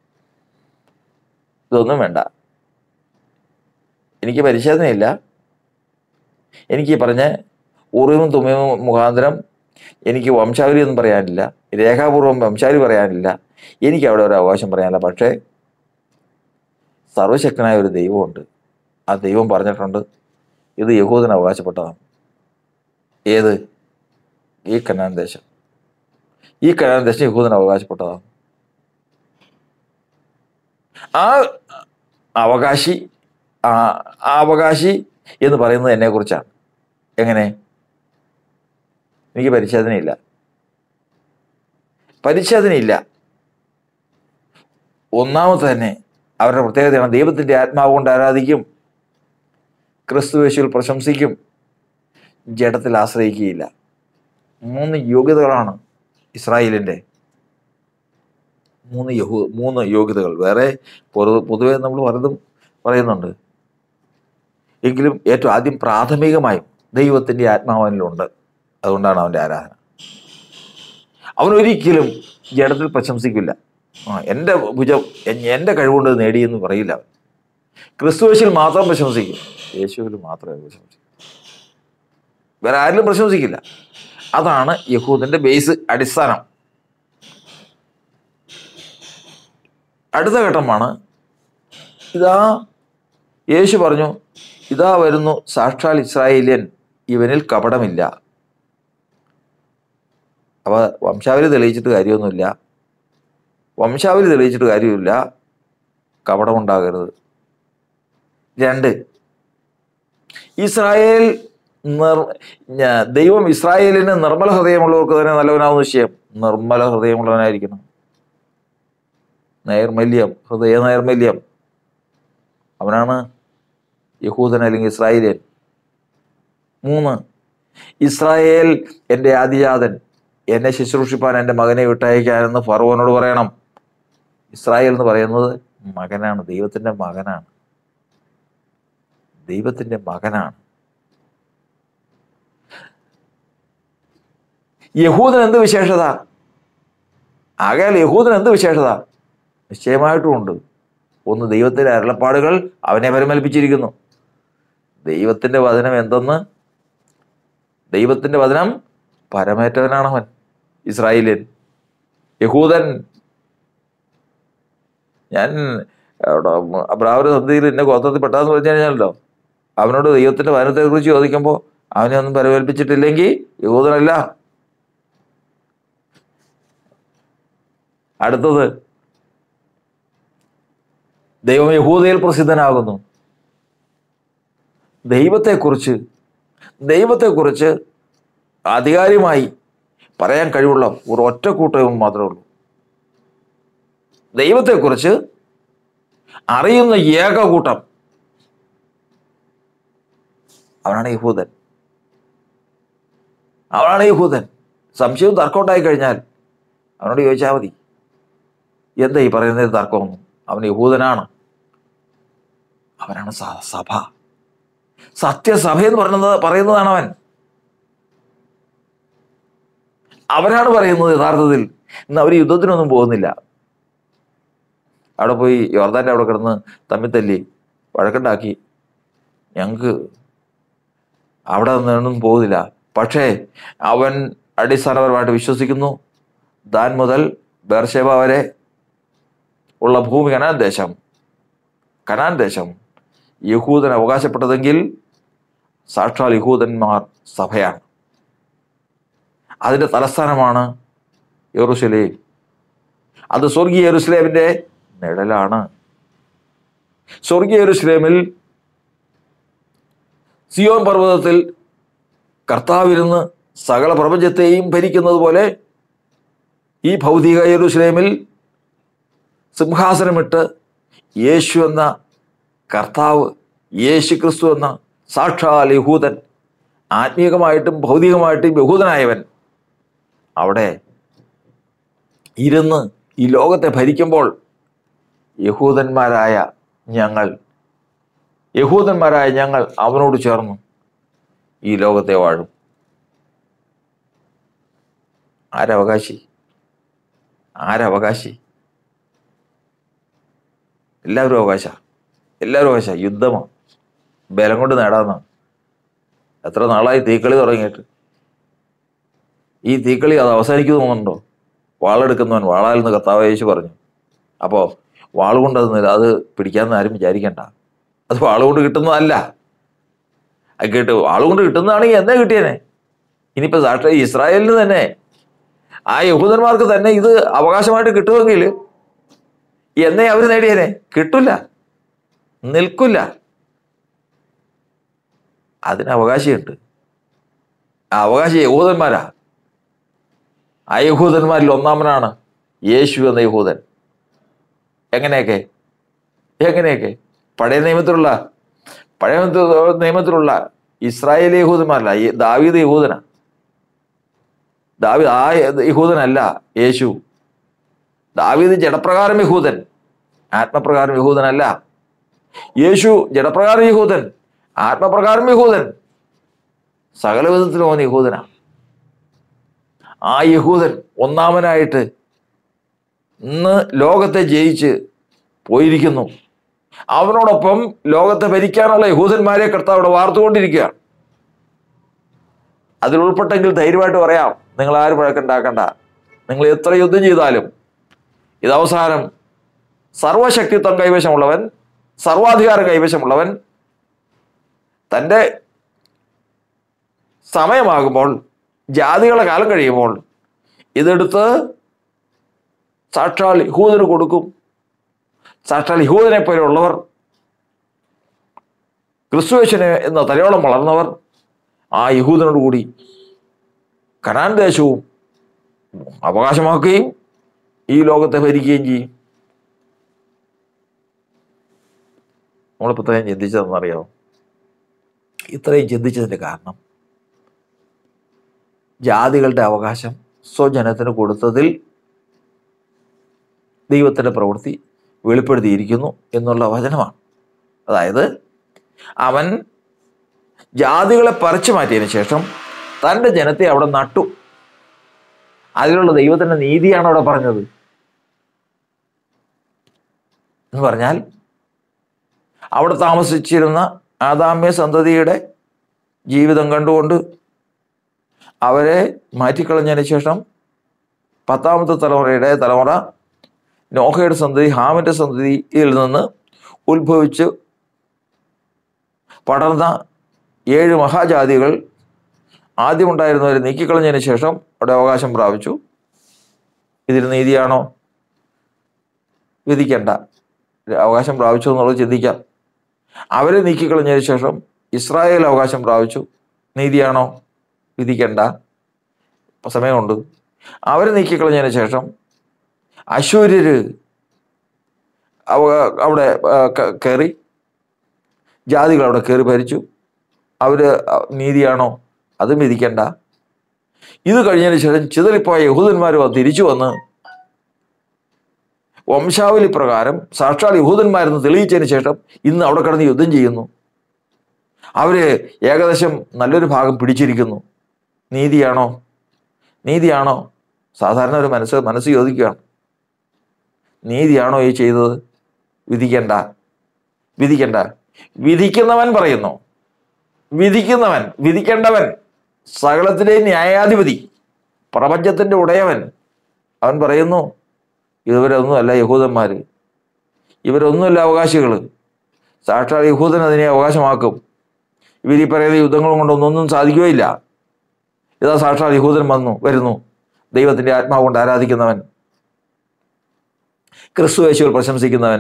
ഇതൊന്നും വേണ്ട എനിക്ക് പരിച്ഛേദനയില്ല എനിക്ക് ഈ പറഞ്ഞ ഉറിവും തുമ്മിയും മുഖാന്തരം എനിക്ക് വംശാവലി ഒന്നും പറയാനില്ല രേഖാപൂർവം വംശാവലി പറയാനില്ല എനിക്ക് അവിടെ ഒരു അവകാശം പറയാനില്ല പക്ഷേ സർവശക്തനായ ഒരു ദൈവമുണ്ട് ആ ദൈവം പറഞ്ഞിട്ടുണ്ട് ഇത് യഹൂദന് അവകാശപ്പെട്ടതാണ് ഏത് ഈ കനാൻ ദേശം ഈ കനാൻ ദേശം യഹൂദന് അവകാശപ്പെട്ടതാണ് ആ അവകാശി ആ ആ അവകാശി എന്ന് പറയുന്നത് എന്നെ കുറിച്ചാണ് എങ്ങനെ എനിക്ക് പരിച്ഛേദനയില്ല പരിച്ഛേദനയില്ല ഒന്നാമത് തന്നെ അവരുടെ പ്രത്യേകതയാണ് ദൈവത്തിൻ്റെ ആത്മാവ് കൊണ്ട് ആരാധിക്കും ക്രിസ്തുവേശുവിൽ പ്രശംസിക്കും ജഡത്തിൽ ആശ്രയിക്കുകയില്ല മൂന്ന് യോഗ്യതകളാണ് ഇസ്രായേലിൻ്റെ മൂന്ന് യഹൂ മൂന്ന് യോഗ്യതകൾ വേറെ പൊതു പൊതുവെ നമ്മൾ പലതും പറയുന്നുണ്ട് എങ്കിലും ഏറ്റവും ആദ്യം പ്രാഥമികമായും ദൈവത്തിൻ്റെ ആത്മാവനിലുണ്ട് അതുകൊണ്ടാണ് അവൻ്റെ ആരാധന അവൻ ഒരിക്കലും ജഡത്തിൽ പ്രശംസിക്കില്ല ആ എൻ്റെ ഭുജം എൻ- എൻ്റെ കഴിവുകൊണ്ട് ഇത് നേടിയെന്ന് പറയില്ല അവൻ ക്രിസ്തുവേശിൽ മാത്രം പ്രശംസിക്കും യേശുവിൽ മാത്രമേ പ്രശംസിക്കൂ വേറെ ആരിലും പ്രശംസിക്കില്ല അതാണ് യഹൂദന്റെ ബേസ് അടിസ്ഥാനം അടുത്ത ഘട്ടമാണ് ഇതാ യേശു പറഞ്ഞു ഇതാ വരുന്നു സാക്ഷാൽ ഇസ്രായേലിയൻ ഇവനിൽ കപടമില്ല അപ്പൊ വംശാവലി തെളിയിച്ചിട്ട് കാര്യമൊന്നുമില്ല വംശാവലി തെളിയിച്ചിട്ട് കാര്യമില്ല കപടമുണ്ടാകരുത് രണ്ട് ഇസ്രായേൽ നിർ ഞാ- ദൈവം ഇസ്രായേലിന് നിർമ്മല ഹൃദയമുള്ളവർക്ക് തന്നെ നല്ലവനാവുന്ന വിഷയം നിർമ്മല ഹൃദയമുള്ളവനായിരിക്കണം നൈർമല്യം ഹൃദയ നൈർമല്യം അവനാണ് യഹൂദൻ അല്ലെങ്കിൽ ഇസ്രായേലിയൻ മൂന്ന് ഇസ്രായേൽ എൻ്റെ ആദിജാതൻ എന്നെ ശുശ്രൂഷിപ്പാൻ എൻ്റെ മകനെ വിട്ടയക്കാനെന്ന് ഫറവോനോട് പറയണം ഇസ്രായേൽ എന്ന് പറയുന്നത് മകനാണ് ദൈവത്തിൻ്റെ മകനാണ് ദൈവത്തിൻ്റെ മകനാണ് യഹൂദൻ എന്ത് വിശേഷത ആകയാൽ യഹൂദൻ എന്ത് വിശേഷത നിശ്ചയമായിട്ടും ഉണ്ട് ഒന്ന് ദൈവത്തിൻ്റെ അരുളപ്പാടുകൾ അവനെ പരിമൽപ്പിച്ചിരിക്കുന്നു ദൈവത്തിൻ്റെ വചനം എന്തെന്ന് ദൈവത്തിൻ്റെ വചനം പരമേറ്റവനാണ് അവൻ ഇസ്രായേലിയൻ യഹൂദൻ ഞാൻ അവിടെ അബ്രാഹ്മണ സന്ധിയിൽ എന്നെ ഗോത്രത്തിൽ പെട്ടാന്ന് പറഞ്ഞു കഴിഞ്ഞാലോ അവനോട് ദൈവത്തിന്റെ വചനത്തെക്കുറിച്ച് ചോദിക്കുമ്പോൾ അവനെ ഒന്നും പരിവേൽപ്പിച്ചിട്ടില്ലെങ്കിൽ യഹൂദനല്ല അടുത്തത് ദൈവം യഹൂദയിൽ പ്രസിദ്ധനാകുന്നു ദൈവത്തെക്കുറിച്ച് ദൈവത്തെക്കുറിച്ച് ആധികാരികമായി പറയാൻ കഴിവുള്ള ഒരു ഒറ്റ കൂട്ടവും മാത്രമേ ഉള്ളൂ ദൈവത്തെക്കുറിച്ച് അറിയുന്ന ഏക കൂട്ടം അവനാണ് യഹൂദൻ അവനാണ് യഹൂദൻ സംശയവും തർക്കം ഉണ്ടായി കഴിഞ്ഞാൽ അവനോട് ചോദിച്ചാൽ മതി എന്താ ഈ പറയുന്നത് തർക്കമൊന്നും അവൻ യഹൂദനാണ് അവനാണ് സ- സഭ സത്യസഭ എന്ന് പറയുന്നത് പറയുന്നതാണ് അവൻ അവരാണ് പറയുന്നത് യഥാർത്ഥത്തിൽ ഇന്ന് അവർ യുദ്ധത്തിനൊന്നും പോകുന്നില്ല അവിടെ പോയി യോർദാൻ്റെ അവിടെ കിടന്ന് തമ്മിൽ തല്ലി വഴക്കുണ്ടാക്കി ഞങ്ങൾക്ക് അവിടെ നിന്നൊന്നും പോകുന്നില്ല പക്ഷേ അവൻ അടിസ്ഥാനപരമായിട്ട് വിശ്വസിക്കുന്നു ദാൻ മുതൽ ബേർഷേബ വരെ ഉള്ള ഭൂമി കനാൻ ദേശം കനാൻ ദേശം യഹൂദൻ അവകാശപ്പെട്ടതെങ്കിൽ സാക്ഷാൽ യഹൂദന്മാർ സഭയാണ് അതിൻ്റെ തലസ്ഥാനമാണ് യെറുസലേം അത് സ്വർഗീയ യെറുസലേമിൻ്റെ നിഴലാണ് സ്വർഗീയ യെരുസലേമിൽ സിയോൻ പർവ്വതത്തിൽ കർത്താവിരുന്ന് സകല പ്രപഞ്ചത്തെയും ഭരിക്കുന്നത് പോലെ ഈ ഭൗതിക യെരുസലേമിൽ സിംഹാസനമിട്ട് യേശു എന്ന കർത്താവ് യേശു ക്രിസ്തു എന്ന സാക്ഷാൽ യഹൂദൻ ആത്മീയമായിട്ടും ഭൗതികമായിട്ടും യഹൂദനായവൻ അവിടെ ഇരുന്ന് ഈ ലോകത്തെ ഭരിക്കുമ്പോൾ യഹൂദന്മാരായ ഞങ്ങൾ യഹൂദന്മാരായ ഞങ്ങൾ അവനോട് ചേർന്ന് ഈ ലോകത്തെ വാഴും ആരവകാശി ആരവകാശി എല്ലാവരും അവകാശ എല്ലാവരും അവകാശ യുദ്ധമാണ് ബലം കൊണ്ട് നേടാമെന്നാണ് എത്ര നാളായി തീക്കളി തുടങ്ങിയിട്ട് ഈ തീക്കളി അത് അവസാനിക്കുന്നു തോന്നുന്നുണ്ടോ വാളെടുക്കുന്നവൻ വാളാലെന്ന് കർത്താവ് യേശു പറഞ്ഞു അപ്പോൾ വാൾ കൊണ്ട് അത് നില- അത് പിടിക്കാമെന്ന് ആരും വിചാരിക്കണ്ട അത് വാൾ കൊണ്ട് കിട്ടുന്നതല്ല അത് കേട്ട് വാൾ കൊണ്ട് കിട്ടുന്നതാണെങ്കിൽ എന്നേ കിട്ടിയേനെ ഇനിയിപ്പോൾ സാക്ഷാ ഇസ്രായേലിന് തന്നെ ആ യഹൂദന്മാർക്ക് തന്നെ ഇത് അവകാശമായിട്ട് കിട്ടുമെങ്കിൽ എന്നേ അവർ നേടിയേനെ കിട്ടില്ല നിൽക്കില്ല അതിന് അവകാശമുണ്ട് ആ അവകാശി യഹൂദന്മാരാ ആ യഹൂദന്മാരിൽ ഒന്നാമനാണ് യേശു എന്ന യഹൂദൻ എങ്ങനെയൊക്കെ എങ്ങനെയൊക്കെ പഴയ നിയമത്തിലുള്ള പഴയ നിയമത്തി- നിയമത്തിലുള്ള ഇസ്രായേൽ യഹൂദന്മാരല്ല ഈ ദാവീദ് യഹൂദനാ ദാവീദ് ആ യഹൂദനല്ല യേശു ദാവീദ് ജഡപ്രകാരം യഹൂദൻ ആത്മപ്രകാരം യഹൂദനല്ല യേശു ജഡപ്രകാരം യഹൂദൻ ആത്മപ്രകാരം യഹൂദൻ സകല വിധത്തിലും അവൻ യഹൂദനാ ആ യഹൂദൻ ഒന്നാമനായിട്ട് ഇന്ന് ലോകത്തെ ജയിച്ച് പോയിരിക്കുന്നു അവനോടൊപ്പം ലോകത്തെ ഭരിക്കാനുള്ള യഹൂദന്മാരെ കർത്താവ് അവിടെ വാർത്തുകൊണ്ടിരിക്കുകയാണ് അതിൽ ഉൾപ്പെട്ടെങ്കിൽ ധൈര്യമായിട്ട് പറയാം നിങ്ങൾ ആരും വഴക്കുണ്ടാക്കണ്ട നിങ്ങൾ എത്ര യുദ്ധം ചെയ്താലും ഇത് അവസാനം സർവശക്തിത്വം കൈവശമുള്ളവൻ സർവാധികാരം കൈവശമുള്ളവൻ തൻ്റെ സമയമാകുമ്പോൾ ജാതികളെ കാലം കഴിയുമ്പോൾ ഇതെടുത്ത് സാക്ഷാൽ യഹൂദന് കൊടുക്കും സാക്ഷാൽ യഹൂദനെ പോലെയുള്ളവർ ക്രിസ്തുവേശനെ എന്ന തലയോളം വളർന്നവർ ആ യഹൂദനോട് കൂടി കനാൻ ദേശവും അവകാശമാക്കുകയും ഈ ലോകത്തെ ഭരിക്കുകയും ചെയ്യും നമ്മളിപ്പോൾ ഇത്രയും ചിന്തിച്ചതെന്നറിയാമോ ഇത്രയും ചിന്തിച്ചതിൻ്റെ കാരണം ജാതികളുടെ അവകാശം സ്വജനത്തിന് കൊടുത്തതിൽ ദൈവത്തിൻ്റെ പ്രവൃത്തി വെളിപ്പെടുത്തിയിരിക്കുന്നു എന്നുള്ള വചനമാണ് അതായത് അവൻ ജാതികളെ പറിച്ചു മാറ്റിയതിന് ശേഷം തൻ്റെ ജനത്തെ അവിടെ നട്ടു അതിലുള്ള ദൈവത്തിൻ്റെ നീതിയാണ് അവിടെ പറഞ്ഞത് എന്ന് പറഞ്ഞാൽ അവിടെ താമസിച്ചിരുന്ന ആദാമ്യ സന്തതിയുടെ ജീവിതം കണ്ടുകൊണ്ട് അവരെ മാറ്റിക്കളഞ്ഞതിന് ശേഷം പത്താമത്തെ തലമുറയുടെ തലമുറ നോഹയുടെ സന്തതി ഹാമിൻ്റെ സന്തതിയിൽ നിന്ന് ഉത്ഭവിച്ച് പടർന്ന ഏഴ് മഹാജാതികൾ ആദ്യമുണ്ടായിരുന്നവരെ നീക്കിക്കളഞ്ഞതിന് ശേഷം അവിടെ അവകാശം പ്രാപിച്ചു ഇതിൽ നീതിയാണോ വിധിക്കണ്ട അവകാശം പ്രാപിച്ചു എന്നുള്ളത് ചിന്തിക്കാം അവരെ നീക്കിക്കളഞ്ഞതിന് ശേഷം ഇസ്രായേൽ അവകാശം പ്രാപിച്ചു നീതിയാണോ വിധിക്കണ്ട ഇപ്പൊ സമയമുണ്ട് അവരെ നീക്കിക്കളഞ്ഞതിന് ശേഷം അശൂര്യര് അവ- അവിടെ ആ, ക- കയറി ജാതികൾ അവിടെ കയറി ഭരിച്ചു അവര് നീതിയാണോ അതും വിധിക്കണ്ട ഇത് കഴിഞ്ഞതിന് ശേഷം ചിതറിപ്പോയ യഹൂദന്മാർ തിരിച്ചു വന്ന് വംശാവലി പ്രകാരം സാക്ഷാൽ യഹൂദന്മാരെന്ന് തെളിയിച്ചതിന് ശേഷം ഇന്ന് അവിടെ കിടന്ന് യുദ്ധം ചെയ്യുന്നു അവര് ഏകദേശം നല്ലൊരു ഭാഗം പിടിച്ചിരിക്കുന്നു നീതിയാണോ നീതിയാണോ സാധാരണ ഒരു മനസ്സ് മനസ്സ് ചോദിക്കുകയാണ് നീതിയാണോ ഈ ചെയ്തത് വിധിക്കണ്ട വിധിക്കണ്ട വിധിക്കുന്നവൻ പറയുന്നു വിധിക്കുന്നവൻ വിധിക്കേണ്ടവൻ സകലത്തിലെയും ന്യായാധിപതി പ്രപഞ്ചത്തിന്റെ ഉടയവൻ അവൻ പറയുന്നു ഇവരൊന്നുമല്ല യഹൂദന്മാർ ഇവരൊന്നുമല്ല അവകാശികൾ സാക്ഷാൽ യഹൂദൻ അതിനെ അവകാശമാക്കും ഇവർ ഈ പറയുന്ന യുദ്ധങ്ങളും കൊണ്ടൊന്നും ഒന്നും സാധിക്കുകയില്ല ഇതാ സാക്ഷാൽ യഹൂദൻ വന്നു വരുന്നു ദൈവത്തിന്റെ ആത്മാവ് കൊണ്ട് ആരാധിക്കുന്നവൻ ക്രിസ്തു യേശുവിൽ പ്രശംസിക്കുന്നവൻ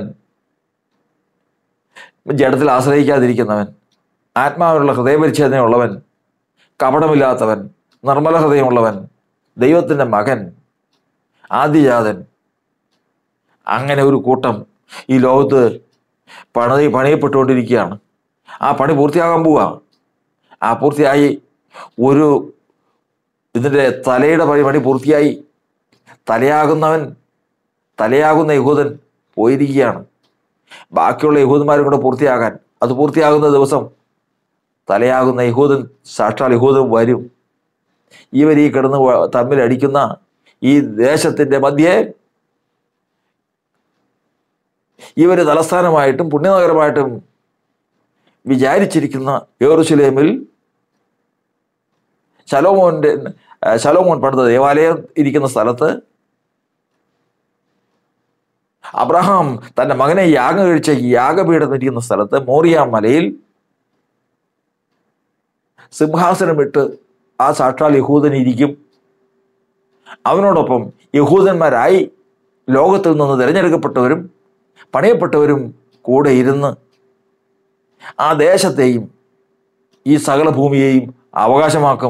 ജഡത്തിൽ ആശ്രയിക്കാതിരിക്കുന്നവൻ ആത്മാവിനുള്ള ഹൃദയപരിച്ഛേദനയുള്ളവൻ കപടമില്ലാത്തവൻ നിർമ്മല ഹൃദയമുള്ളവൻ ദൈവത്തിൻ്റെ മകൻ ആദിജാതൻ അങ്ങനെ ഒരു കൂട്ടം ഈ ലോകത്ത് പണി പണിയപ്പെട്ടുകൊണ്ടിരിക്കുകയാണ് ആ പണി പൂർത്തിയാകാൻ പോവുക ആ പൂർത്തിയായി ഒരു ഇതിൻ്റെ തലയുടെ പണി പണി പൂർത്തിയായി തലയാകുന്നവൻ തലയാകുന്ന യഹൂദൻ പോയിരിക്കുകയാണ് ബാക്കിയുള്ള യഹൂദന്മാരും കൂടെ പൂർത്തിയാകാൻ അത് പൂർത്തിയാകുന്ന ദിവസം തലയാകുന്ന യഹൂദൻ സാക്ഷാൽ യഹൂദൻ വരും ഇവർ ഈ കിടന്ന് വ- തമ്മിലടിക്കുന്ന ഈ ദേശത്തിൻ്റെ മധ്യേ ഇവർ തലസ്ഥാനമായിട്ടും പുണ്യനഗരമായിട്ടും വിചാരിച്ചിരിക്കുന്ന യെറൂശലേമിൽ ശലോമോന്റെ ആ, ശലോമോൻ പണിത ദേവാലയം ഇരിക്കുന്ന സ്ഥലത്ത് അബ്രഹാം തന്റെ മകനെ യാഗം കഴിച്ച യാഗപീഠം ഇരിക്കുന്ന സ്ഥലത്ത് മോറിയ മലയിൽ സിംഹാസനമിട്ട് ആ സാക്ഷാൽ യഹൂദൻ ഇരിക്കും അവനോടൊപ്പം യഹൂദന്മാരായി ലോകത്തിൽ നിന്ന് തിരഞ്ഞെടുക്കപ്പെട്ടവരും പണിയപ്പെട്ടവരും കൂടെ ഇരുന്ന് ആ ദേശത്തെയും ഈ സകല ഭൂമിയെയും അവകാശമാക്കും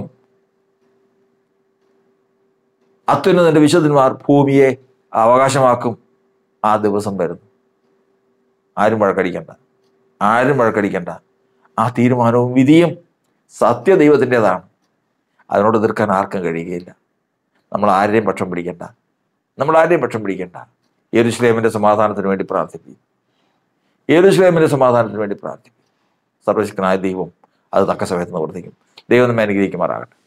അത്യുന്നതന്റെ വിശുദ്ധന്മാർ ഭൂമിയെ അവകാശമാക്കും ആ ദിവസം വരുന്നു ആരും വഴക്കടിക്കണ്ട ആരും വഴക്കടിക്കണ്ട ആ തീരുമാനവും വിധിയും സത്യദൈവത്തിൻ്റെതാണ് അതിനോട് എതിർക്കാൻ ആർക്കും കഴിയുകയില്ല നമ്മൾ ആരെയും പക്ഷം പിടിക്കണ്ട നമ്മൾ ആരെയും പക്ഷം പിടിക്കണ്ട യെരുശ്ലേമിൻ്റെ സമാധാനത്തിന് വേണ്ടി പ്രാർത്ഥിക്കും യെരുശ്ലേമിൻ്റെ സമാധാനത്തിന് വേണ്ടി പ്രാർത്ഥിക്കും സർവശക്തനായ ദൈവം അത് തക്ക സമയത്ത് നിവർത്തിക്കും ദൈവം നമ്മെ അനുഗ്രഹിക്കുമാറാകട്ടെ